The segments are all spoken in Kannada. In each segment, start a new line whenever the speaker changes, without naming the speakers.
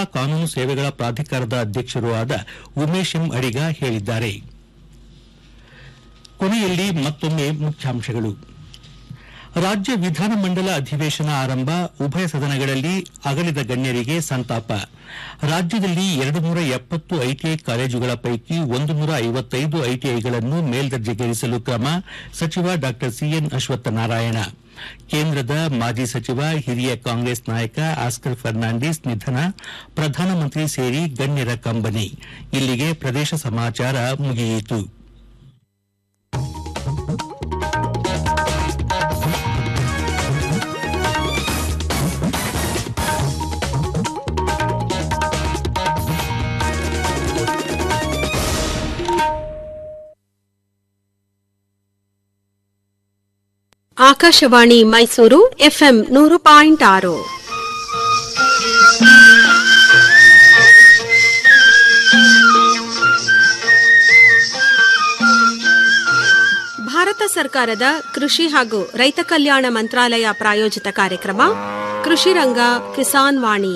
ಜಿಲ್ಲಾ ಕಾನೂನು ಸೇವೆಗಳ ಪ್ರಾಧಿಕಾರದ ಅಧ್ಯಕ್ಷರೂ ಆದ ಉಮೇಶ್ ಎಂ ಅಡಿಗ ಹೇಳಿದ್ದಾರೆ ಕೊನೆಯಲ್ಲಿ ಮತ್ತೊಮ್ಮೆ ಮುಖ್ಯಾಂಶಗಳು ರಾಜ್ಯ ವಿಧಾನಮಂಡಲ ಅಧಿವೇಶನ ಆರಂಭ ಉಭಯ ಸದನಗಳಲ್ಲಿ ಅಗಲಿದ ಗಣ್ಯರಿಗೆ ಸಂತಾಪ ರಾಜ್ಯದಲ್ಲಿ ಎರಡು ನೂರ ಎಪ್ಪತ್ತು ಐಟಿಐ ಕಾಲೇಜುಗಳ ಪೈಕಿ ಒಂದು ನೂರ ಐವತ್ತೈದು ಐಟಿಐಗಳನ್ನು ಮೇಲ್ದರ್ಜೆಗೇರಿಸಲು ಕ್ರಮ ಸಚಿವ ಡಾ ಸಿಎನ್ ಅಶ್ವತ್ಥನಾರಾಯಣ ಕೇಂದ್ರದ ಮಾಜಿ ಸಚಿವ ಹಿರಿಯ ಕಾಂಗ್ರೆಸ್ ನಾಯಕ ಆಸ್ಕರ್ ಫರ್ನಾಂಡಿಸ್ ನಿಧನ ಪ್ರಧಾನಮಂತ್ರಿ ಸೇರಿ ಗಣ್ಯರ ಕಂಬನಿ ಇಲ್ಲಿಗೆ ಪ್ರದೇಶ ಸಮಾಚಾರ ಮುಗಿಯಿತು
ಆಕಾಶವಾಣಿ ಮೈಸೂರು ಎಫ್ಎಂ ನೂರು ಪಾಯಿಂಟ್ ಆರು ಭಾರತ ಸರ್ಕಾರದ ಕೃಷಿ ಹಾಗೂ ರೈತ ಕಲ್ಯಾಣ ಮಂತ್ರಾಲಯ ಪ್ರಾಯೋಜಿತ ಕಾರ್ಯಕ್ರಮ ಕೃಷಿ ರಂಗ ಕಿಸಾನ್ ವಾಣಿ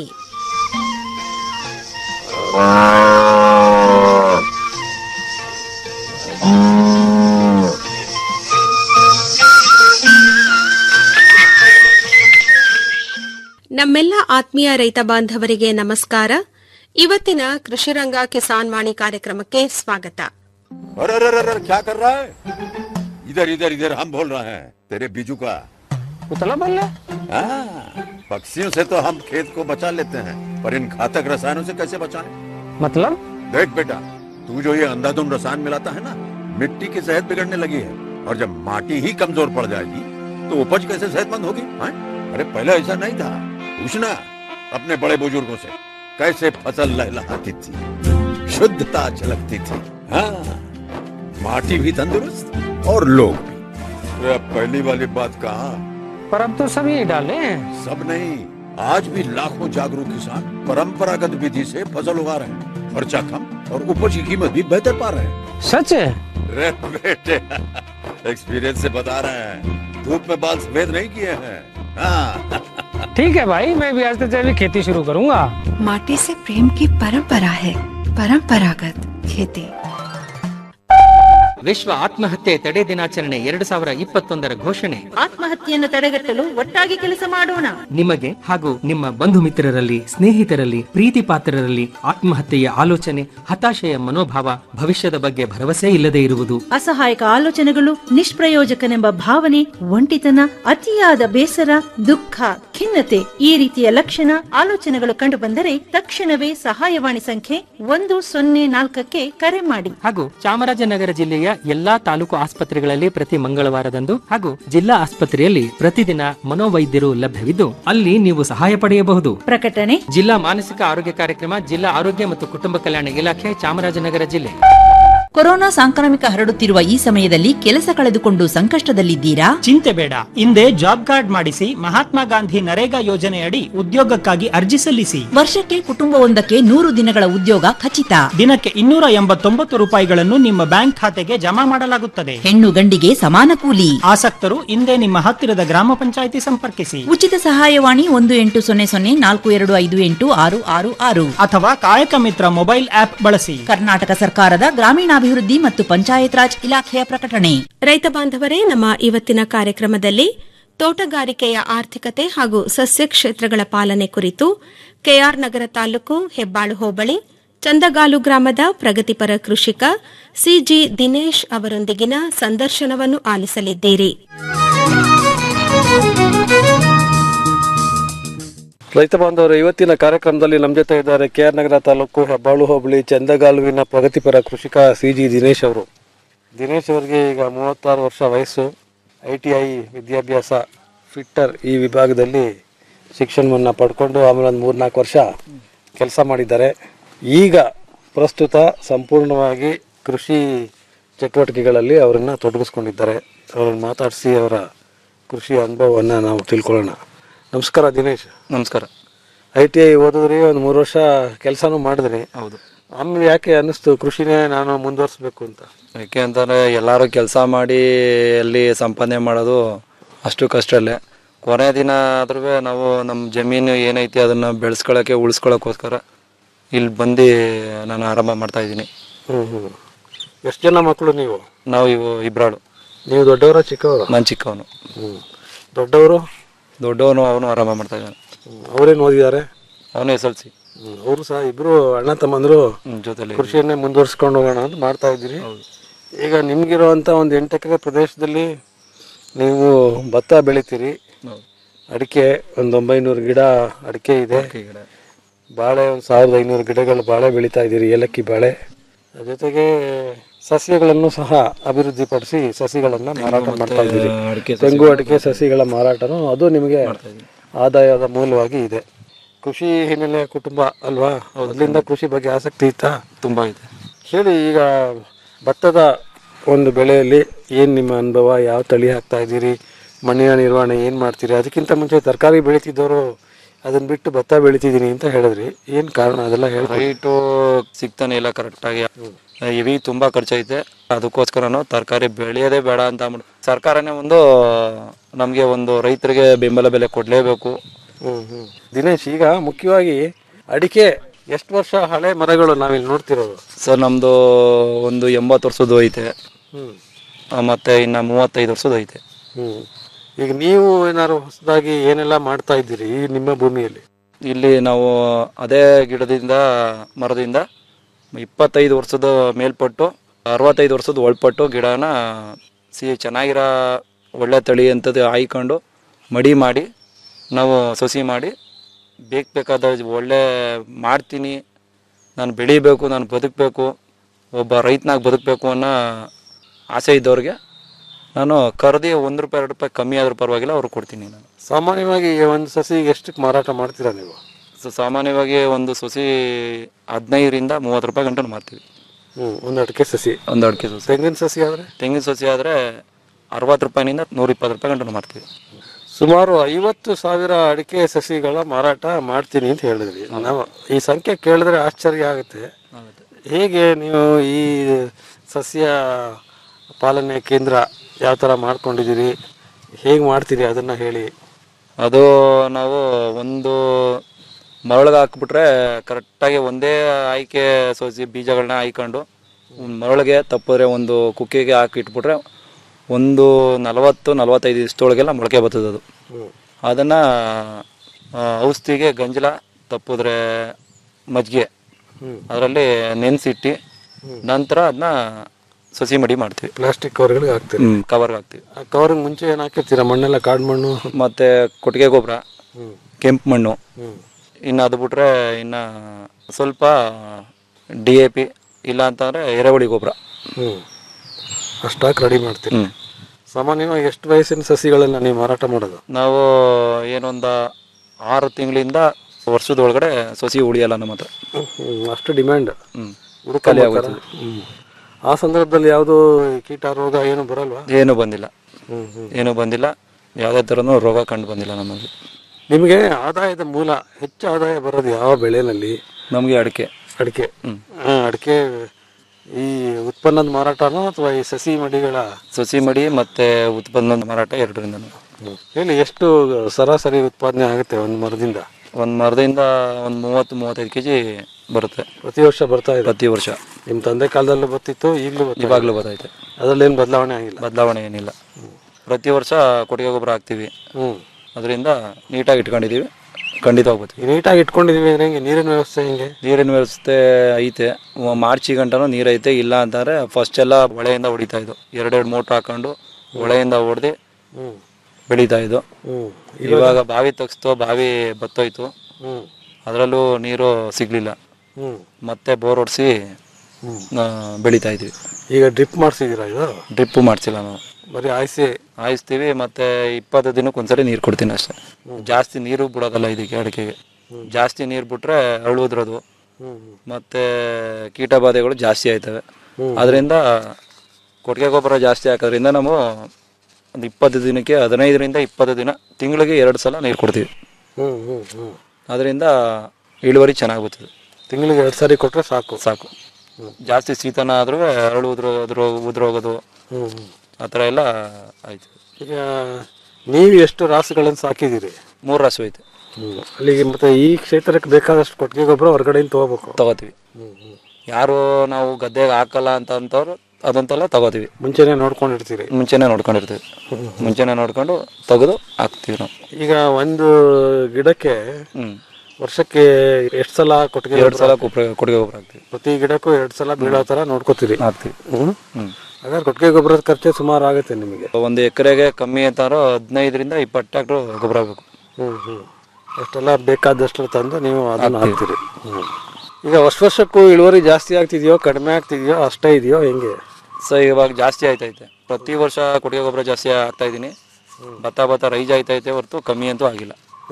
ನಮ್ಮೆಲ್ಲ ಆತ್ಮೀಯ ರೈತ ಬಾಂಧವರಿಗೆ ನಮಸ್ಕಾರ ಇವತ್ತಿನ ಕೃಷಿರಂಗ ಕಿಸಾನ್ ವಾಣಿ ಕಾರ್ಯಕ್ರಮಕ್ಕೆ ಸ್ವಾಗತ
अरे अरे अरे अरे क्या कर रहा है इधर इधर इधर हम बोल रहे हैं तेरे बीजू का
उतला बोल रहा
हाँ, पक्षियों से तो हम खेत को बचा लेते हैं पर इन घातक रसायनों से कैसे बचाएं?
मतलब
देख बेटा तू जो ये अंधाधुंध रसायन मिलाता है ना मिट्टी की सेहत बिगड़ने लगी है और जब माटी ही कमजोर पड़ जाएगी तो उपज कैसे सेहतमंद होगी हाँ? अरे पहले ऐसा नहीं था पूछना अपने बड़े बुजुर्गों से कैसे फसल लहलहाती थी शुद्धता झलकती थी हाँ माटी भी तंदुरुस्त और लोग भी अरे अब पहली वाली बात कहा
पर अब तो सभी डाले हैं
सब नहीं आज भी लाखों जागरूक किसान परंपरागत विधि से फसल उगा रहे हैं खर्चा कम और उपज की कीमत भी बेहतर पा रहे हैं
सच है
रे बेटे एक्सपीरियंस से बता रहे हैं धूप में बाल सफेद नहीं किए हैं हाँ
ठीक है भाई मैं भी आज से जैविक खेती शुरू करूंगा
माटी से प्रेम की परंपरा है परंपरागत खेती
ವಿಶ್ವ ಆತ್ಮಹತ್ಯೆ ತಡೆ ದಿನಾಚರಣೆ ಎರಡು ಸಾವಿರ ಇಪ್ಪತ್ತೊಂದರ ಘೋಷಣೆ
ಆತ್ಮಹತ್ಯೆಯನ್ನು ತಡೆಗಟ್ಟಲು ಒಟ್ಟಾಗಿ ಕೆಲಸ ಮಾಡೋಣ
ನಿಮಗೆ ಹಾಗೂ ನಿಮ್ಮ ಬಂಧು ಮಿತ್ರರಲ್ಲಿ ಸ್ನೇಹಿತರಲ್ಲಿ ಪ್ರೀತಿ ಪಾತ್ರರಲ್ಲಿ ಆತ್ಮಹತ್ಯೆಯ ಆಲೋಚನೆ ಹತಾಶೆಯ ಮನೋಭಾವ ಭವಿಷ್ಯದ ಬಗ್ಗೆ ಭರವಸೆ ಇಲ್ಲದೆ ಇರುವುದು
ಅಸಹಾಯಕ ಆಲೋಚನೆಗಳು ನಿಷ್ಪ್ರಯೋಜಕನೆಂಬ ಭಾವನೆ ಒಂಟಿತನ ಅತಿಯಾದ ಬೇಸರ ದುಃಖ ಖಿನ್ನತೆ ಈ ರೀತಿಯ ಲಕ್ಷಣ ಆಲೋಚನೆಗಳು ಕಂಡುಬಂದರೆ ತಕ್ಷಣವೇ ಸಹಾಯವಾಣಿ ಸಂಖ್ಯೆ ಒಂದು ಸೊನ್ನೆ ನಾಲ್ಕಕ್ಕೆ ಕರೆ ಮಾಡಿ
ಹಾಗೂ ಚಾಮರಾಜನಗರ ಜಿಲ್ಲೆಯ ಎಲ್ಲಾ ತಾಲೂಕು ಆಸ್ಪತ್ರೆಗಳಲ್ಲಿ ಪ್ರತಿ ಮಂಗಳವಾರದಂದು ಹಾಗೂ ಜಿಲ್ಲಾ ಆಸ್ಪತ್ರೆಯಲ್ಲಿ ಪ್ರತಿದಿನ ಮನೋವೈದ್ಯರು ಲಭ್ಯವಿದ್ದು ಅಲ್ಲಿ ನೀವು ಸಹಾಯ ಪಡೆಯಬಹುದು
ಪ್ರಕಟಣೆ
ಜಿಲ್ಲಾ ಮಾನಸಿಕ ಆರೋಗ್ಯ ಕಾರ್ಯಕ್ರಮ ಜಿಲ್ಲಾ ಆರೋಗ್ಯ ಮತ್ತು ಕುಟುಂಬ ಕಲ್ಯಾಣ ಇಲಾಖೆ ಚಾಮರಾಜನಗರ ಜಿಲ್ಲೆ
ಕೊರೋನಾ ಸಾಂಕ್ರಾಮಿಕ ಹರಡುತ್ತಿರುವ ಈ ಸಮಯದಲ್ಲಿ ಕೆಲಸ ಕಳೆದುಕೊಂಡು ಸಂಕಷ್ಟದಲ್ಲಿದ್ದೀರಾ
ಚಿಂತೆ ಬೇಡ ಹಿಂದೆ ಜಾಬ್ ಕಾರ್ಡ್ ಮಾಡಿಸಿ ಮಹಾತ್ಮ ಗಾಂಧಿ ನರೇಗಾ ಯೋಜನೆಯಡಿ ಉದ್ಯೋಗಕ್ಕಾಗಿ ಅರ್ಜಿ ಸಲ್ಲಿಸಿ
ವರ್ಷಕ್ಕೆ ಕುಟುಂಬವೊಂದಕ್ಕೆ ನೂರು ದಿನಗಳ ಉದ್ಯೋಗ ಖಚಿತ
ದಿನಕ್ಕೆ ಇನ್ನೂರ ಎಂಬತ್ತೊಂಬತ್ತು ರೂಪಾಯಿಗಳನ್ನು ನಿಮ್ಮ ಬ್ಯಾಂಕ್ ಖಾತೆಗೆ ಜಮಾ ಮಾಡಲಾಗುತ್ತದೆ
ಹೆಣ್ಣು ಗಂಡಿಗೆ ಸಮಾನ ಕೂಲಿ
ಆಸಕ್ತರು ಹಿಂದೆ ನಿಮ್ಮ ಹತ್ತಿರದ ಗ್ರಾಮ ಪಂಚಾಯಿತಿ ಸಂಪರ್ಕಿಸಿ
ಉಚಿತ ಸಹಾಯವಾಣಿ ಒಂದು ಎಂಟು ಸೊನ್ನೆ ಸೊನ್ನೆ ನಾಲ್ಕು ಎರಡು ಐದು ಎಂಟು ಆರು ಆರು ಆರು
ಅಥವಾ ಕಾಯಕ ಮಿತ್ರ ಮೊಬೈಲ್ ಆಪ್ ಬಳಸಿ
ಕರ್ನಾಟಕ ಸರ್ಕಾರದ ಗ್ರಾಮೀಣಾಭಿವೃದ್ಧಿ ಮತ್ತು ಪಂಚಾಯತ್ ರಾಜ್ ಇಲಾಖೆಯ ಪ್ರಕಟಣೆ
ರೈತ ಬಾಂಧವರೇ ನಮ್ಮ ಇವತ್ತಿನ ಕಾರ್ಯಕ್ರಮದಲ್ಲಿ ತೋಟಗಾರಿಕೆಯ ಆರ್ಥಿಕತೆ ಹಾಗೂ ಸಸ್ಯ ಕ್ಷೇತ್ರಗಳ ಪಾಲನೆ ಕುರಿತು ಕೆಆರ್ ನಗರ ತಾಲೂಕು ಹೆಬ್ಬಾಳು ಹೋಬಳಿ ಚಂದಗಾಲು ಗ್ರಾಮದ ಪ್ರಗತಿಪರ ಕೃಷಿಕ ಸಿಜಿ ದಿನೇಶ್ ಅವರೊಂದಿಗಿನ ಸಂದರ್ಶನವನ್ನು ಆಲಿಸಲಿದ್ದೀರಿ
ರೈತ ಬಾಂಧವರು ಇವತ್ತಿನ ಕಾರ್ಯಕ್ರಮದಲ್ಲಿ ನಮ್ಮ ಜೊತೆ ಇದ್ದಾರೆ ಕೆ ಆರ್ ನಗರ ತಾಲೂಕು ಹೆಬ್ಬಾಳು ಹೋಬಳಿ ಚಂದಗಾಲುವಿನ ಪ್ರಗತಿಪರ ಕೃಷಿಕ ಸಿ ಜಿ ದಿನೇಶ್ ಅವರು ದಿನೇಶ್ ಅವರಿಗೆ ಈಗ ಮೂವತ್ತಾರು ವರ್ಷ ವಯಸ್ಸು ಐ ಟಿ ಐ ವಿದ್ಯಾಭ್ಯಾಸ ಫಿಟ್ಟರ್ ಈ ವಿಭಾಗದಲ್ಲಿ ಶಿಕ್ಷಣವನ್ನು ಪಡ್ಕೊಂಡು ಆಮೇಲೆ ಒಂದು ಮೂರ್ನಾಲ್ಕು ವರ್ಷ ಕೆಲಸ ಮಾಡಿದ್ದಾರೆ ಈಗ ಪ್ರಸ್ತುತ ಸಂಪೂರ್ಣವಾಗಿ ಕೃಷಿ ಚಟುವಟಿಕೆಗಳಲ್ಲಿ ಅವರನ್ನು ತೊಡಗಿಸ್ಕೊಂಡಿದ್ದಾರೆ ಅವರನ್ನು ಮಾತಾಡಿಸಿ ಅವರ ಕೃಷಿ ಅನುಭವವನ್ನು ನಾವು ತಿಳ್ಕೊಳ್ಳೋಣ ನಮಸ್ಕಾರ ದಿನೇಶ್
ನಮಸ್ಕಾರ
ಐ ಟಿ ಐ ಓದಿದ್ರಿ ಒಂದು ಮೂರು ವರ್ಷ ಕೆಲಸನೂ ಮಾಡಿದ್ರಿ
ಹೌದು
ಆಮೇಲೆ ಯಾಕೆ ಅನ್ನಿಸ್ತು ಕೃಷಿನೇ ನಾನು ಮುಂದುವರಿಸ್ಬೇಕು ಅಂತ
ಯಾಕೆ ಅಂತಂದರೆ ಎಲ್ಲರೂ ಕೆಲಸ ಮಾಡಿ ಅಲ್ಲಿ ಸಂಪಾದನೆ ಮಾಡೋದು ಅಷ್ಟು ಕಷ್ಟಲ್ಲೇ ಕೊನೆ ದಿನ ಆದ್ರೂ ನಾವು ನಮ್ಮ ಜಮೀನು ಏನೈತಿ ಅದನ್ನ ಬೆಳೆಸ್ಕೊಳಕ್ಕೆ ಉಳಿಸ್ಕೊಳಕ್ಕೋಸ್ಕರ ಇಲ್ಲಿ ಬಂದು ನಾನು ಆರಂಭ ಮಾಡ್ತಾ ಇದ್ದೀನಿ
ಹ್ಮ್ ಹ್ಮ್ ಎಷ್ಟು ಜನ ಮಕ್ಕಳು ನೀವು
ನಾವು ಇವು ಇಬ್ರಾಳು
ನೀವು ದೊಡ್ಡವರ ಚಿಕ್ಕವರ
ನಾನು ಚಿಕ್ಕವನು
ಹ್ಮ್ ದೊಡ್ಡವರು
ದೊಡ್ಡವನು ಅವನು ಆರಂಭ ಮಾಡ್ತಾ ಇದ್ದಾನೆ
ಅವರೇನು ಓದಿದ್ದಾರೆ
ಅವನು ಎಸ್ ಎಲ್ ಸಿ
ಅವರು ಸಹ ಇಬ್ರು ಅಣ್ಣ ತಮ್ಮಂದ್ರು
ಜೊತೆಲಿ
ಕೃಷಿಯನ್ನೇ ಮುಂದುವರ್ಸ್ಕೊಂಡು ಹೋಗೋಣ ಅಂತ ಮಾಡ್ತಾ ಇದ್ದೀರಿ ಈಗ ನಿಮ್ಗಿರುವಂತ ಒಂದು ಎಂಟು ಎಕರೆ ಪ್ರದೇಶದಲ್ಲಿ ನೀವು ಭತ್ತ ಬೆಳಿತೀರಿ ಅಡಿಕೆ ಒಂದು ಒಂಬೈನೂರು ಗಿಡ ಅಡಿಕೆ ಇದೆ ಬಾಳೆ ಒಂದು ಸಾವಿರದ ಐನೂರು ಗಿಡಗಳು ಬಾಳೆ ಬೆಳೀತಾ ಇದ್ದೀರಿ ಏಲಕ್ಕಿ ಬಾಳೆ ಜೊತೆಗೆ ಸಸ್ಯಗಳನ್ನು ಸಹ ಅಭಿವೃದ್ಧಿಪಡಿಸಿ ಸಸಿಗಳನ್ನ ಮಾರಾಟ ಮಾಡ್ತಾ ಇದ್ದೀರಿ ತೆಂಗು ಅಡಿಕೆ ಸಸಿಗಳ ಮಾರಾಟನೂ ಅದು ನಿಮಗೆ ಆದಾಯದ ಮೂಲವಾಗಿ ಇದೆ ಕೃಷಿ ಹಿನ್ನೆಲೆಯ ಕುಟುಂಬ ಅಲ್ವಾ ಅದರಿಂದ ಕೃಷಿ ಬಗ್ಗೆ ಆಸಕ್ತಿ ಇತ್ತಾ
ತುಂಬಾ ಇದೆ
ಹೇಳಿ ಈಗ ಭತ್ತದ ಒಂದು ಬೆಳೆಯಲ್ಲಿ ಏನು ನಿಮ್ಮ ಅನುಭವ ಯಾವ ತಳಿ ಹಾಕ್ತಾ ಇದ್ದೀರಿ ಮಣ್ಣಿನ ನಿರ್ವಹಣೆ ಏನು ಮಾಡ್ತೀರಿ ಅದಕ್ಕಿಂತ ಮುಂಚೆ ತರಕಾರಿ ಬೆಳೀತಿದ್ದವರು ಅದನ್ನ ಬಿಟ್ಟು ಭತ್ತ ಬೆಳಿತಿದ್ದೀನಿ ಅಂತ ಹೇಳಿದ್ರಿ ಏನು ಕಾರಣ ಅದೆಲ್ಲ ಹೇಳಿ
ರೈಟು ಸಿಗ್ತಾನೆ ಇಲ್ಲ ಕರೆಕ್ಟಾಗಿ ಹೆವಿ ತುಂಬಾ ಖರ್ಚೈತೆ ಅದಕ್ಕೋಸ್ಕರನು ತರಕಾರಿ ಬೆಳೆಯೋದೇ ಬೇಡ ಅಂತ ಅಂದ್ಬಿಟ್ಟು ಸರ್ಕಾರನೇ ಒಂದು ನಮಗೆ ಒಂದು ರೈತರಿಗೆ ಬೆಂಬಲ ಬೆಲೆ ಕೊಡಲೇಬೇಕು
ಹ್ಮ್ ಹ್ಮ್ ದಿನೇಶ್ ಈಗ ಮುಖ್ಯವಾಗಿ ಅಡಿಕೆ ಎಷ್ಟು ವರ್ಷ ಹಳೆ ಮರಗಳು ನಾವಿಲ್ಲಿ ನೋಡ್ತಿರೋದು
ಸರ್ ನಮ್ದು ಒಂದು ಎಂಬತ್ತು ವರ್ಷದ್ದು ಐತೆ
ಹ್ಮ್
ಆ, ಮತ್ತೆ ಇನ್ನ ಮೂವತ್ತೈದು ವರ್ಷದ್ದು ಐತೆ
ಹ್ಮ್ ಈಗ ನೀವು ಏನಾದ್ರು ಹೊಸದಾಗಿ ಏನೆಲ್ಲ ಮಾಡ್ತಾ ಇದ್ದೀರಿ ಈ ನಿಮ್ಮ ಭೂಮಿಯಲ್ಲಿ
ಇಲ್ಲಿ ನಾವು ಅದೇ ಗಿಡದಿಂದ ಮರದಿಂದ ಇಪ್ಪತ್ತೈದು ವರ್ಷದ ಮೇಲ್ಪಟ್ಟು ಅರವತ್ತೈದು ವರ್ಷದ ಒಳಪಟ್ಟು ಗಿಡನ ಸಿ ಚೆನ್ನಾಗಿರೋ ಒಳ್ಳೆ ತಳಿ ಅಂಥದ್ದು ಆಯ್ಕೊಂಡು ಮಡಿ ಮಾಡಿ ನಾವು ಸಸಿ ಮಾಡಿ ಬೇಕು ಬೇಕಾದ ಒಳ್ಳೆ ಮಾಡ್ತೀನಿ ನಾನು ಬೆಳಿಬೇಕು ನಾನು ಬದುಕಬೇಕು ಒಬ್ಬ ರೈತನಾಗಿ ಬದುಕಬೇಕು ಅನ್ನೋ ಆಸೆ ಇದ್ದವ್ರಿಗೆ ನಾನು ಕರೆದಿ ಒಂದು ರೂಪಾಯಿ ಎರಡು ರೂಪಾಯಿ ಕಮ್ಮಿ ಆದ್ರೂ ಪರವಾಗಿಲ್ಲ ಅವ್ರಿಗೆ ಕೊಡ್ತೀನಿ ನಾನು
ಸಾಮಾನ್ಯವಾಗಿ ಒಂದು ಸಸಿಗೆ ಎಷ್ಟಕ್ಕೆ ಮಾರಾಟ ಮಾಡ್ತೀರಾ ನೀವು
ಸೊ ಸಾಮಾನ್ಯವಾಗಿ ಒಂದು ಸಸಿ ಹದಿನೈದರಿಂದ ಮೂವತ್ತು ರೂಪಾಯಿ ಗಂಟೆ ಮಾರ್ತೀವಿ
ಹ್ಮ್ ಒಂದು ಅಡಿಕೆ ಸಸಿ
ಒಂದು ಅಡಿಕೆ ಸಸಿ
ತೆಂಗಿನ ಸಸಿ ಆದ್ರೆ
ತೆಂಗಿನ ಸಸಿ ಆದರೆ ಅರವತ್ತು ರೂಪಾಯಿನಿಂದ ನೂರ ಇಪ್ಪತ್ತು ರೂಪಾಯಿ ಗಂಟೆ ಮಾರ್ತೀವಿ
ಸುಮಾರು ಐವತ್ತು ಸಾವಿರ ಅಡಿಕೆ ಸಸಿಗಳ ಮಾರಾಟ ಮಾಡ್ತೀನಿ ಅಂತ ಹೇಳಿದ್ರಿ ನಾವು ಈ ಸಂಖ್ಯೆ ಕೇಳಿದ್ರೆ ಆಶ್ಚರ್ಯ ಆಗುತ್ತೆ ಹೇಗೆ ನೀವು ಈ ಸಸ್ಯ ಪಾಲನೆ ಕೇಂದ್ರ ಯಾವ ಥರ ಮಾಡ್ಕೊಂಡಿದ್ದೀರಿ ಹೇಗೆ ಮಾಡ್ತೀರಿ ಅದನ್ನ ಹೇಳಿ
ಅದು ನಾವು ಒಂದು ಮರಳಿಗೆ ಹಾಕ್ಬಿಟ್ರೆ ಕರೆಕ್ಟಾಗಿ ಒಂದೇ ಆಯ್ಕೆ ಸಸಿ ಬೀಜಗಳನ್ನ ಹಾಯ್ಕೊಂಡು ಒಂದ್ ಮರಳಿಗೆ ತಪ್ಪಿದ್ರೆ ಒಂದು ಕುಕ್ಕಿಗೆ ಹಾಕಿ ಇಟ್ಬಿಟ್ರೆ ಒಂದು ನಲವತ್ತು ನಲವತ್ತೈದು ಇಷ್ಟೊಳಗೆಲ್ಲ ಮೊಳಕೆ ಬರ್ತದೆ ಅದು ಅದನ್ನು ಔಷಧಿಗೆ ಗಂಜಲ ತಪ್ಪಿದ್ರೆ ಮಜ್ಜಿಗೆ ಅದರಲ್ಲಿ ನೆನೆಸಿಟ್ಟು ನಂತರ ಅದನ್ನ ಸಸಿ ಮಡಿ ಮಾಡ್ತೀವಿ
ಪ್ಲಾಸ್ಟಿಕ್ ಕವರ್ಗಳಿಗೆ ಹಾಕ್ತೀರಿ
ಹ್ಮ್ ಕವರ್ಗೆ ಹಾಕ್ತೀವಿ
ಆ ಕವರ್ಗೆ ಮುಂಚೆ ಏನು ಹಾಕಿರ್ತೀರಾ ಮಣ್ಣೆಲ್ಲ ಕಾಡು ಮಣ್ಣು
ಮತ್ತೆ ಕೊಟ್ಟಿಗೆ ಗೊಬ್ಬರ
ಹ್ಮ್.
ಕೆಂಪು ಮಣ್ಣು
ಹ್ಮ್.
ಇನ್ನು ಅದು ಬಿಟ್ರೆ ಇನ್ನು ಸ್ವಲ್ಪ ಡಿ ಎ ಪಿ ಇಲ್ಲ ಅಂತಂದ್ರೆ ಎರೆಹುಳಿ ಗೊಬ್ಬರ
ಹ್ಮ್ ಅಷ್ಟಾಗಿ ರೆಡಿ ಮಾಡ್ತೀರಿ
ಹ್ಮ್.
ಸಾಮಾನ್ಯವಾಗಿ ಎಷ್ಟು ವಯಸ್ಸಿನ ಸಸಿಗಳನ್ನ ನೀವು ಮಾರಾಟ ಮಾಡೋದು
ನಾವು ಏನೊಂದು ಆರು ತಿಂಗಳಿಂದ ವರ್ಷದ ಒಳಗಡೆ ಸಸಿ ಉಳಿಯಲ್ಲ ನಮ್ಮ ಹತ್ರ
ಹ್ಮ್, ಅಷ್ಟು ಡಿಮ್ಯಾಂಡ್
ಹ್ಮ್
ಹುಡುಕ
ಖಾಲಿ
ಮಾಡ್ತಾರಾ?
ಆಗೋಯ್ತದೆ.
ಹ್ಮ್. ಆ ಸಂದರ್ಭದಲ್ಲಿ ಯಾವುದು ಕೀಟ ರೋಗ ಏನು ಬರಲ್ವಾ
ಏನು ಬಂದಿಲ್ಲ
ಹ್ಮ್, ಹ್ಮ್.
ಏನು ಬಂದಿಲ್ಲ ಯಾವುದೇ ಥರನೂ ರೋಗ ಕಂಡು ಬಂದಿಲ್ಲ ನಮಗೆ
ನಿಮಗೆ ಆದಾಯದ ಮೂಲ ಹೆಚ್ಚು ಆದಾಯ ಬರೋದು ಯಾವ ಬೆಳೆನಲ್ಲಿ
ನಮಗೆ ಅಡಿಕೆ
ಅಡಿಕೆ
ಹ್ಮ್.
ಆ, ಅಡಿಕೆ ಈ ಉತ್ಪನ್ನದ ಮಾರಾಟನೋ ಅಥವಾ ಈ ಸಸಿ ಮಡಿಗಳ
ಸಸಿ ಮಡಿ ಮತ್ತೆ ಉತ್ಪನ್ನ ಮಾರಾಟ ಎರಡರಿಂದ
ಹೇಳಿ ಎಷ್ಟು ಸರಾಸರಿ ಉತ್ಪಾದನೆ ಆಗುತ್ತೆ ಒಂದು ಮರದಿಂದ
ಒಂದು ಮರದಿಂದ ಒಂದು ಮೂವತ್ತು ಮೂವತ್ತೈದು ಕೆ ಜಿ ಬರುತ್ತೆ
ಪ್ರತಿ ವರ್ಷ ಬರ್ತಾ ಇದೆ
ಪ್ರತಿ ವರ್ಷ
ನಿಮ್ಮ ತಂದೆ ಕಾಲದಲ್ಲೂ ಬರ್ತಿತ್ತು ಈಗಲೂ
ಇವಾಗಲೂ ಬರ್ತೈತೆ
ಅದರಲ್ಲಿ ಏನು ಬದಲಾವಣೆ ಆಗಿಲ್ಲ
ಬದಲಾವಣೆ ಏನಿಲ್ಲ ಪ್ರತಿ ವರ್ಷ ಕೊಟ್ಟಿಗೆ ಗೊಬ್ಬರ ಹಾಕ್ತೀವಿ
ಹ್ಮ್
ಅದರಿಂದ ನೀಟಾಗಿ ಇಟ್ಕೊಂಡಿದೀವಿ ಖಂಡಿತ ಹೋಗ್ಬೋದು
ನೀಟಾಗಿ ಇಟ್ಕೊಂಡಿದೀವಿ ಅಂದ್ರೆ ಹೆಂಗೆ ನೀರಿನ ವ್ಯವಸ್ಥೆ ಹೆಂಗೆ
ನೀರಿನ ವ್ಯವಸ್ಥೆ ಐತೆ ಮ- ಮಾರ್ಚಿ ಗಂಟನೂ ನೀರು ಐತೆ ಇಲ್ಲ ಅಂತಂದ್ರೆ ಫಸ್ಟ್ ಎಲ್ಲ ಹೊಳೆಯಿಂದ ಹೊಡಿತಾ ಇದ್ದು ಎರಡೆರಡು ಮೋಟ್ರ್ ಹಾಕೊಂಡು ಹೊಳೆಯಿಂದ ಹೊಡೆದು
ಹ್ಮ್
ಬೆಳೀತಾ ಇದ್ದು
ಹ್ಮ್
ಇವಾಗ ಬಾವಿ ತಗ್ಸ್ತೋ ಬಾವಿ ಬತ್ತೋಯ್ತು
ಹ್ಮ್
ಅದರಲ್ಲೂ ನೀರು ಸಿಗ್ಲಿಲ್ಲ
ಹ್ಮ್
ಮತ್ತೆ ಬೋರ್ ಹೊಡ್ಸಿ
ಹ್ಮ್.
ಆ, ಬೆಳೀತಾ ಇದ್ವಿ
ಈಗ ಡ್ರಿಪ್ ಮಾಡಿಸಿದ್ದೀರಾ ಇದು
ಡ್ರಿಪ್ಪು ಮಾಡ್ಸಿಲ್ಲ ನಾವು
ಬರೀ ಆಯ್ಸಿ
ಹಾಯಿಸ್ತೀವಿ ಮತ್ತೆ ಇಪ್ಪತ್ತು ದಿನಕ್ಕೆ ಒಂದ್ಸರಿ ನೀರು ಕೊಡ್ತೀನಿ ಅಷ್ಟೇ ಜಾಸ್ತಿ ನೀರು ಬಿಡೋದಲ್ಲ ಇದಕ್ಕೆ ಅಡಿಕೆಗೆ ಜಾಸ್ತಿ ನೀರು ಬಿಟ್ರೆ ಅಳುವುದ್ರದು
ಹ್ಮ್
ಮತ್ತೆ ಕೀಟ ಬಾಧೆಗಳು ಜಾಸ್ತಿ ಆಯ್ತವೆ
ಹ್ಮ್.
ಅದರಿಂದ ಕೊಟ್ಟಿಗೆ ಗೊಬ್ಬರ ಜಾಸ್ತಿ ಹಾಕೋದ್ರಿಂದ ನಾವು ಒಂದು ಇಪ್ಪತ್ತು ದಿನಕ್ಕೆ ಹದಿನೈದರಿಂದ ಇಪ್ಪತ್ತು ದಿನ ತಿಂಗಳಿಗೆ ಎರಡು ಸಲ ನೀರು ಕೊಡ್ತೀವಿ
ಹ್ಮ್ ಹ್ಮ್ ಹ್ಮ್
ಅದರಿಂದ ಇಳುವರಿ ಚೆನ್ನಾಗಿ ಬರ್ತದೆ
ತಿಂಗಳಿಗೆ ಎರಡು ಸಾರಿ ಕೊಟ್ರೆ ಸಾಕು
ಸಾಕು ಜಾಸ್ತಿ ಶೀತನ ಆದ್ರೂ ಅರಳು ಉದ್ರ ಉದ್ರ ಉದ್ರೋಗೋದು
ಹ್ಮ್ ಹ್ಮ್
ಆ ಥರ ಎಲ್ಲ ಆಯ್ತು
ಈಗ ನೀವು ಎಷ್ಟು ರಾಸುಗಳನ್ನು ಸಾಕಿದ್ದೀರಿ
ಮೂರು ರಾಸು ಐತೆ
ಅಲ್ಲಿಗೆ ಮತ್ತೆ ಈ ಕ್ಷೇತ್ರಕ್ಕೆ ಬೇಕಾದಷ್ಟು ಕೊಟ್ಟಿಗೆ ಗೊಬ್ಬರ ಹೊರಗಡೆಯಿಂದ ತಗೋಬೇಕು
ತಗೋತೀವಿ ಯಾರು ನಾವು ಗದ್ದೆಗೆ ಹಾಕಲ್ಲ ಅಂತ ಅಂತವ್ರು ಅದಂತೆಲ್ಲ ತಗೋತೀವಿ
ಮುಂಚೆನೆ ನೋಡ್ಕೊಂಡಿರ್ತೀರಿ
ಮುಂಚೆನೆ ನೋಡ್ಕೊಂಡಿರ್ತೀವಿ ಮುಂಚೆನೆ ನೋಡ್ಕೊಂಡು ತೆಗೆದು ಹಾಕ್ತೀವಿ ನಾವು
ಈಗ ಒಂದು ಗಿಡಕ್ಕೆ
ಹ್ಮ್
ವರ್ಷಕ್ಕೆ ಎಷ್ಟು ಸಲ ಕೊಟ್ಟಿಗೆ
ಎರಡು ಸಲ
ಗೊಬ್ಬರ
ಕೊಬ್ಬರ ಕೊಟ್ಟಿಗೆ ಗೊಬ್ಬರ ಹಾಕ್ತೀವಿ
ಪ್ರತಿ ಗಿಡಕ್ಕೂ ಎರಡು ಸಲ ಬೀಳೋ ತರ ನೋಡ್ಕೋತೀರಿ
ಹಾಕ್ತೀವಿ
ಹ್ಮ್
ಹ್ಮ್
ಹಾಗಾದ್ರೆ ಕೊಟ್ಟಿಗೆ ಗೊಬ್ಬರದ ಖರ್ಚು ಸುಮಾರು ಆಗುತ್ತೆ ನಿಮಗೆ
ಒಂದು ಎಕರೆಗೆ ಕಮ್ಮಿ ಅಂತಾರೋ ಹದಿನೈದರಿಂದ ಇಪ್ಪತ್ತು ಟ್ಯಾಕ್ಟ್ರು ಗೊಬ್ಬರ ಬೇಕು
ಹ್ಮ್ ಹ್ಮ್ ಅಷ್ಟೆಲ್ಲ ಬೇಕಾದಷ್ಟು ತಂದು ನೀವು ಅದನ್ನ
ಹಾಕ್ತೀವಿ.
ಹಾಕ್ತೀರಿ ಹ್ಮ್ ಈಗ ವರ್ಷ ವರ್ಷಕ್ಕೂ ಇಳುವರಿ ಜಾಸ್ತಿ ಆಗ್ತಿದೆಯೋ ಕಡಿಮೆ ಆಗ್ತಿದೆಯೋ ಅಷ್ಟೇ ಇದೆಯೋ ಹೆಂಗೆ
ಸೊ ಇವಾಗ ಜಾಸ್ತಿ ಆಯ್ತೈತೆ ಪ್ರತಿ ವರ್ಷ ಕೊಟ್ಟಿಗೆ ಗೊಬ್ಬರ ಜಾಸ್ತಿ ಆಗ್ತಾ ಇದೀನಿ ಭತ್ತ ಭತ್ತ ರೈಜ್ ಆಯ್ತೈತೆ ಹೊರತು ಕಮ್ಮಿ ಅಂತೂ ಆಗಿಲ್ಲ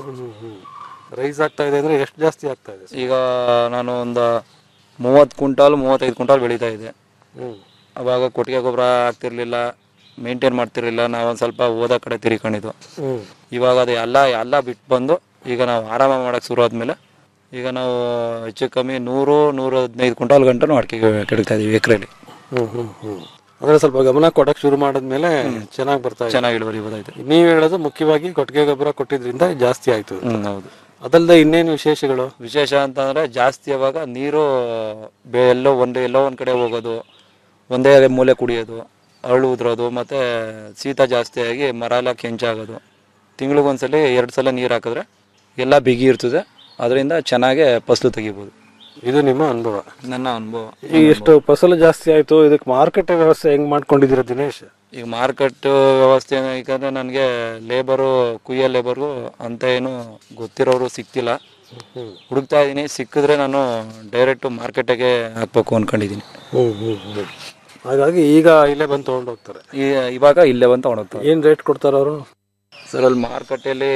ರೈಸ್ ಆಗ್ತಾ ಇದೆ ಅಂದ್ರೆ ಎಷ್ಟು ಜಾಸ್ತಿ ಆಗ್ತಾ ಇದೆ
ಈಗ ನಾನು ಒಂದು ಮೂವತ್ತು ಕ್ವಿಂಟಾಲ್ ಮೂವತ್ತೈದು ಕ್ವಿಂಟಾಲ್ ಬೆಳೀತಾ ಇದೆ
ಹ್ಮ್
ಅವಾಗ ಕೊಟ್ಟಿಗೆ ಗೊಬ್ಬರ ಹಾಕ್ತಿರ್ಲಿಲ್ಲ ಮೇಂಟೈನ್ ಮಾಡ್ತಿರ್ಲಿಲ್ಲ ನಾವೊಂದು ಸ್ವಲ್ಪ ಓದೋ ಕಡೆ ತಿರ್ಕೊಂಡಿದ್ದು
ಹ್ಮ್
ಇವಾಗ ಅದು ಎಲ್ಲ ಎಲ್ಲ ಬಿಟ್ಟು ಬಂದು ಈಗ ನಾವು ಆರಾಮ ಮಾಡಕ್ಕೆ ಶುರು ಆದ್ಮೇಲೆ ಈಗ ನಾವು ಹೆಚ್ಚು ಕಮ್ಮಿ ನೂರು ನೂರ ಹದಿನೈದು ಕ್ವಿಂಟಾಲ್ ಗಂಟು ಅಡಿಕೆ ಕೆಡಗ್ತಾ ಇದೀವಿ ಎಕರೆಲಿ
ಹ್ಮ್ ಹ್ಮ್ ಹ್ಮ್ ಅಂದ್ರೆ ಸ್ವಲ್ಪ ಗಮನ ಕೊಡಕ್ ಶುರು ಮಾಡಿದ್ಮೇಲೆ ಚೆನ್ನಾಗಿ ಬರ್ತಾ ಇದೆ
ಚೆನ್ನಾಗಿ ಇಳುವರಿ ಬರ್ತೈತೆ
ನೀವ್ ಹೇಳೋದು ಮುಖ್ಯವಾಗಿ ಕೊಟ್ಟಿಗೆ ಗೊಬ್ಬರ ಕೊಟ್ಟಿದ್ರಿಂದ ಜಾಸ್ತಿ ಆಯ್ತು ಅಂತ.
ಹ್ಮ್ ಹೌದು
ಅದಲ್ಲದೆ ಇನ್ನೇನು ವಿಶೇಷಗಳು
ವಿಶೇಷ ಅಂತಂದ್ರೆ ಜಾಸ್ತಿ ಅವಾಗ ನೀರು ಬೆ ಎಲ್ಲೋ ಒಂದು ಎಲ್ಲೋ ಒಂದ್ ಕಡೆ ಹೋಗೋದು ಒಂದೇ ಮೂಲೆ ಕುಡಿಯೋದು ಅರಳು ಉದ್ರೋದು ಮತ್ತೆ ಶೀತ ಜಾಸ್ತಿ ಆಗಿ ಮರ ಎಲ್ಲ ಕೆಂಚಾಗೋದು ತಿಂಗಳಿಗೊಂದ್ಸಲಿ ಎರಡು ಸಲ ನೀರು ಹಾಕಿದ್ರೆ ಎಲ್ಲ ಬಿಗಿ ಇರ್ತದೆ ಅದರಿಂದ ಚೆನ್ನಾಗೆ ಫಸಲು ತೆಗಿಬೋದು
ಇದು ನಿಮ್ಮ ಅನುಭವ
ನನ್ನ ಅನುಭವ
ಈಗ ಎಷ್ಟು ಫಸಲು ಜಾಸ್ತಿ ಆಯ್ತು ಇದಕ್ಕೆ ಮಾರುಕಟ್ಟೆ ವ್ಯವಸ್ಥೆ ಹೆಂಗ್ ಮಾಡ್ಕೊಂಡಿದ್ದೀರಾ ದಿನೇಶ್
ಈಗ ಮಾರ್ಕೆಟ್ ವ್ಯವಸ್ಥೆ ಯಾಕಂದ್ರೆ ನನಗೆ ಲೇಬರು ಕುಯ್ಯೋ ಲೇಬರ್ಗೂ ಅಂತ ಏನು ಗೊತ್ತಿರೋರು ಸಿಕ್ತಿಲ್ಲ ಹುಡುಕ್ತಾ ಇದ್ದೀನಿ ಸಿಕ್ಕಿದ್ರೆ ನಾನು ಡೈರೆಕ್ಟ್ ಮಾರ್ಕೆಟಿಗೆ ಹಾಕ್ಬೇಕು ಅನ್ಕೊಂಡಿದ್ದೀನಿ
ಹ್ಮ್ ಹ್ಮ್ ಹ್ಮ್ ಹಾಗಾಗಿ ಈಗ ಇಲ್ಲೇ ಬಂದು ತಗೊಂಡು ಹೋಗ್ತಾರೆ
ಈ ಇವಾಗ ಇಲ್ಲೇ ಬಂದು ತಗೊಂಡೋಗ್ತಾರೆ
ಏನ್ ರೇಟ್ ಕೊಡ್ತಾರ ಅವರು
ಸರ್ ಅಲ್ಲಿ ಮಾರುಕಟ್ಟೆಯಲ್ಲಿ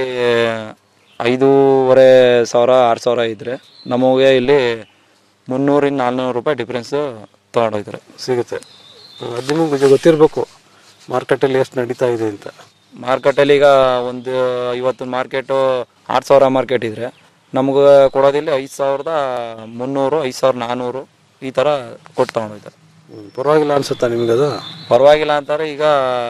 ಐದೂವರೆ ಸಾವಿರ ಆರು ಸಾವಿರ ಇದ್ರೆ ನಮಗೆ ಇಲ್ಲಿ ಮುನ್ನೂರಿಂದ ನಾಲ್ನೂರು ರೂಪಾಯಿ ಡಿಫ್ರೆನ್ಸ್ ತಗೊಂಡೋಗ್ತಾರೆ
ಸಿಗುತ್ತೆ ಹ್ಮ್, ಅದ್ ನಿಮಗೆ ಗೊತ್ತಿರ್ಬೇಕು ಮಾರ್ಕೆಟಲ್ಲಿ ಎಷ್ಟು ನಡೀತಾ ಇದೆ ಅಂತ
ಮಾರ್ಕೆಟಲ್ಲಿ ಈಗ ಒಂದು ಇವತ್ತು ಮಾರ್ಕೆಟು ಆರು ಸಾವಿರ ಮಾರ್ಕೆಟ್ ಇದ್ರೆ ನಮ್ಗೆ ಕೊಡೋದಿಲ್ಲ ಐದು ಸಾವಿರದ ಮುನ್ನೂರು ಐದು ಸಾವಿರದ ನಾನ್ನೂರು ಈ ಥರ ಕೊಟ್ಟು ತಗೊಂಡೋಗ್ತಾರೆ
ಹ್ಮ್, ಪರವಾಗಿಲ್ಲ ಅನ್ಸುತ್ತಾ ನಿಮ್ಗೆ ಅದು
ಪರವಾಗಿಲ್ಲ ಅಂತಾರೆ ಈಗ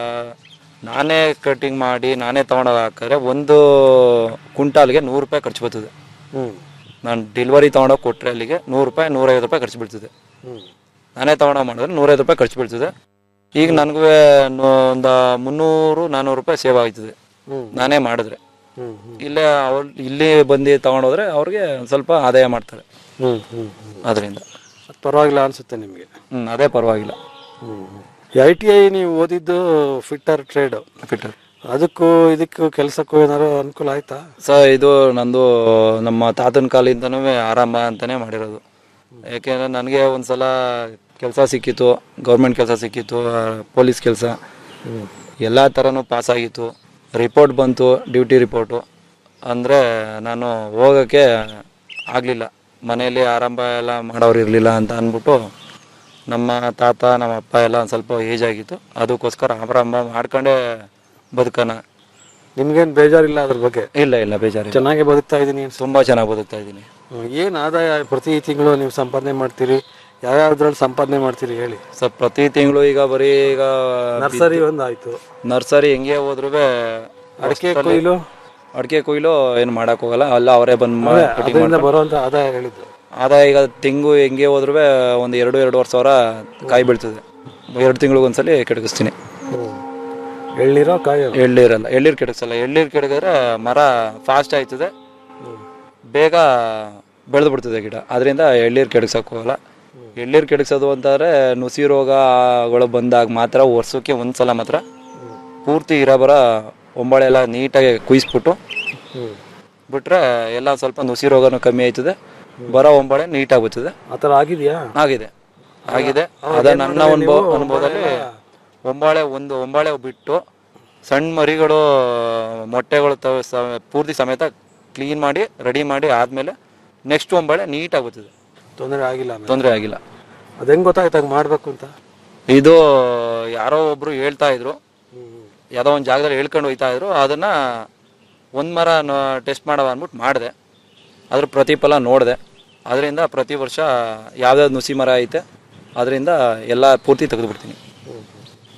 ನಾನೇ ಕಟಿಂಗ್ ಮಾಡಿ ನಾನೇ ತಗೊಂಡೋಗಿ ಹಾಕಿದ್ರೆ ಒಂದು ಕ್ವಿಂಟಾಲ್ಗೆ ನೂರು ರೂಪಾಯಿ ಖರ್ಚು ಬರ್ತದೆ
ಹ್ಮ್
ನಾನು ಡೆಲಿವರಿ ತೊಗೊಂಡೋಗಿ ಕೊಟ್ಟರೆ ಅಲ್ಲಿಗೆ ನೂರು ರೂಪಾಯಿ ನೂರೈವತ್ತು ರೂಪಾಯಿ ಖರ್ಚು ಬೀಳ್ತದೆ
ಹ್ಮ್
ನಾನೇ ತೊಗೊಂಡೋಗಿ ಮಾಡಿದ್ರೆ ನೂರೈವತ್ತು ರೂಪಾಯಿ ಖರ್ಚು ಬೀಳ್ತದೆ ಈಗ ನನಗೂ ಒಂದು ಮುನ್ನೂರು ನಾನ್ನೂರು ರೂಪಾಯಿ ಸೇವ್ ಆಗ್ತದೆ
ಹ್ಮ್.
ನಾನೇ ಮಾಡಿದ್ರೆ
ಹ್ಮ್ ಹ್ಮ್
ಇಲ್ಲೇ ಅವ್ರು ಇಲ್ಲಿ ಬಂದು ತಗೊಂಡೋದ್ರೆ ಅವ್ರಿಗೆ ಒಂದ್ ಸ್ವಲ್ಪ ಆದಾಯ ಮಾಡ್ತಾರೆ
ಹ್ಮ್ ಹ್ಮ್ ಹ್ಮ್
ಅದರಿಂದ
ಅದ್ ಪರವಾಗಿಲ್ಲ ಅನ್ಸುತ್ತೆ ನಿಮಗೆ
ಹ್ಮ್ ಅದೇ ಪರವಾಗಿಲ್ಲ
ಐ ಟಿ ಐ ನೀವು ಓದಿದ್ದು ಫಿಟ್ಟರ್ ಟ್ರೇಡ್
ಫಿಟ್ಟರ್
ಅದಕ್ಕೂ ಇದಕ್ಕೂ ಕೆಲಸಕ್ಕೂ ಏನಾದ್ರು ಅನುಕೂಲ ಆಯ್ತಾ
ಸರ್ ಇದು ನಂದು ನಮ್ಮ ತಾತನ ಕಾಲಿಂದನೂ ಆರಂಭ ಅಂತಾನೆ ಮಾಡಿರೋದು ಯಾಕೆಂದ್ರೆ ನನಗೆ ಒಂದ್ಸಲ ಕೆಲಸ ಸಿಕ್ಕಿತ್ತು ಗೌರ್ಮೆಂಟ್ ಕೆಲಸ ಸಿಕ್ಕಿತ್ತು ಪೊಲೀಸ್ ಕೆಲಸ ಎಲ್ಲ ಥರನೂ ಪಾಸ್ ಆಗಿತ್ತು ರಿಪೋರ್ಟ್ ಬಂತು ಡ್ಯೂಟಿ ರಿಪೋರ್ಟು ಅಂದರೆ ನಾನು ಹೋಗೋಕ್ಕೆ ಆಗಲಿಲ್ಲ ಮನೆಯಲ್ಲಿ ಆರಂಭ ಎಲ್ಲ ಮಾಡೋರು ಇರಲಿಲ್ಲ ಅಂತ ಅಂದ್ಬಿಟ್ಟು ನಮ್ಮ ತಾತ ನಮ್ಮ ಅಪ್ಪ ಎಲ್ಲ ಒಂದು ಸ್ವಲ್ಪ ಏಜ್ ಆಗಿತ್ತು ಅದಕ್ಕೋಸ್ಕರ ಆರಂಭ ಮಾಡ್ಕೊಂಡೇ ಬದುಕೋಣ
ನಿಮ್ಗೇನ್ ಬೇಜಾರಿಲ್ಲ ಅದ್ರ ಬಗ್ಗೆ
ಇಲ್ಲ ಇಲ್ಲ ಬೇಜಾರಿಲ್ಲ
ಚೆನ್ನಾಗಿ ಬದುಕ್ತಾ ಇದೀನಿ ಅನ್ಸುತ್ತೆ.
ತುಂಬಾ ಚೆನ್ನಾಗಿ ಬದುಕ್ತಾ ಇದ್ದೀನಿ
ಹ್ಮ್. ಏನ್ ಆದಾಯ ಪ್ರತಿ ತಿಂಗಳು ನೀವು ಸಂಪಾದನೆ ಮಾಡ್ತೀರಿ ಯಾವ್ಯಾವ್ದ್ರಲ್ಲಿ ಸಂಪಾದನೆ ಮಾಡ್ತೀರಿ ಹೇಳಿ
ಸರ್ ಪ್ರತಿ ತಿಂಗಳು ಈಗ ಬರೀ ಈಗ
ನರ್ಸರಿ ಒಂದ್ ಆಯ್ತು
ನರ್ಸರಿ ಹೆಂಗೆ ಹೋದ್ರು
ಅಡಿಕೆ ಕೊಯ್ಲು
ಅಡಿಕೆ ಕೊಯ್ಲು ಏನು ಮಾಡಕ್ ಹೋಗಲ್ಲ ಅಲ್ಲ ಅವರೇ ಬಂದು
ಅದೇ, ಅದರಿಂದ ಬರುವಂತ ಆದಾಯ ಹೇಳಿದ್ದು
ಆದಾಯ ಈಗ ತೆಂಗು ಹೆಂಗೆ ಹೋದ್ರು ಒಂದು ಎರಡು ಎರಡೂವರೆ ಸಾವಿರ ಕಾಯಿ ಬೀಳ್ತದೆ ಎರಡು ತಿಂಗಳಿಗೆ ಒಂದ್ಸಲಿ ಕೆಡಗಿಸ್ತೀನಿ
ಎಳ್ನೀರೋ ಕಾಯೋ
ಎಳ್ಳೀರಲ್ಲ ಎಳ್ಳೀರು ಕೆಡಗಿಸಲ್ಲ ಎಳ್ಳೀರು ಕೆಡಗಿದ್ರೆ ಮರ ಫಾಸ್ಟ್ ಆಯ್ತದೆ ಬೇಗ ಬೆಳೆದು ಬಿಡ್ತದೆ ಗಿಡ ಅದರಿಂದ ಎಳ್ಳೀರು ಕೆಡಗ್ಸಕ್ ಹೋಗಲ್ಲ ಎಳ್ಳೀರು ಕೆಡಗ್ಸೋದು ಅಂತಂದ್ರೆ ನುಸಿ ರೋಗಗಳು ಬಂದಾಗ ಮಾತ್ರ ವರ್ಷಕ್ಕೆ ಒಂದ್ಸಲ ಮಾತ್ರ ಪೂರ್ತಿ ಇರಬರ ಒಂಬಳೆ ಎಲ್ಲ ನೀಟಾಗಿ ಕುಯ್ಸ್ಬಿಟ್ಟು ಬಿಟ್ರೆ ಎಲ್ಲ ಸ್ವಲ್ಪ ನುಸಿ ರೋಗನೂ ಕಮ್ಮಿ ಆಯ್ತದೆ ಬರೋ ಒಂಬಳೆ ನೀಟಾಗಿ ಬರ್ತದೆ
ಆತರ ಆಗಿದ್ಯಾ
ಆಗಿದೆ ಆಗಿದೆ
ಅವಾಗ
ಅದ
ಏನ್
ನನ್ನ
ಮಾಡಿದ್ರಿ
ಅನುಭವ
ನೀವು?
ಅನುಭವದಲ್ಲಿ ಒಂಬಾಳೆ ಒಂದು ಒಂಬಾಳೆ ಬಿಟ್ಟು ಸಣ್ಣ ಮರಿಗಳು ಮೊಟ್ಟೆಗಳು ತ- ಸ- ಪೂರ್ತಿ ಸಮೇತ ಕ್ಲೀನ್ ಮಾಡಿ ರೆಡಿ ಮಾಡಿ ಆದ್ಮೇಲೆ ನೆಕ್ಸ್ಟ್ ಒಂಬಾಳೆ ನೀಟಾಗಿ ಬರ್ತದೆ
ತೊಂದರೆ ಆಗಿಲ್ಲ ಆಮೇಲೆ.
ತೊಂದರೆ ಆಗಿಲ್ಲ
ಅದ್ ಹೆಂಗ್ ಗೊತ್ತಾಯ್ತು ಹಂಗ್ ಮಾಡ್ಬೇಕು ಅಂತ
ಇದು ಯಾರೋ ಒಬ್ರು ಹೇಳ್ತಾ ಇದ್ರು ಯಾವುದೋ ಒಂದು ಜಾಗದಲ್ಲಿ ಹೇಳ್ಕೊಂಡು ಹೋಯ್ತಾ ಇದ್ರು ಅದನ್ನ ಒಂದ್ ಮರ ಟೆಸ್ಟ್ ಮಾಡವ ಅಂದ್ಬಿಟ್ಟು ಮಾಡಿದೆ ಅದ್ರ ಪ್ರತಿಫಲ ನೋಡಿದೆ ಅದರಿಂದ ಪ್ರತಿ ವರ್ಷ ಯಾವ್ದಾವ್ದು ನುಸಿ ಮರ ಐತೆ ಅದರಿಂದ ಎಲ್ಲ ಪೂರ್ತಿ ತೆಗೆದುಬಿಡ್ತೀನಿ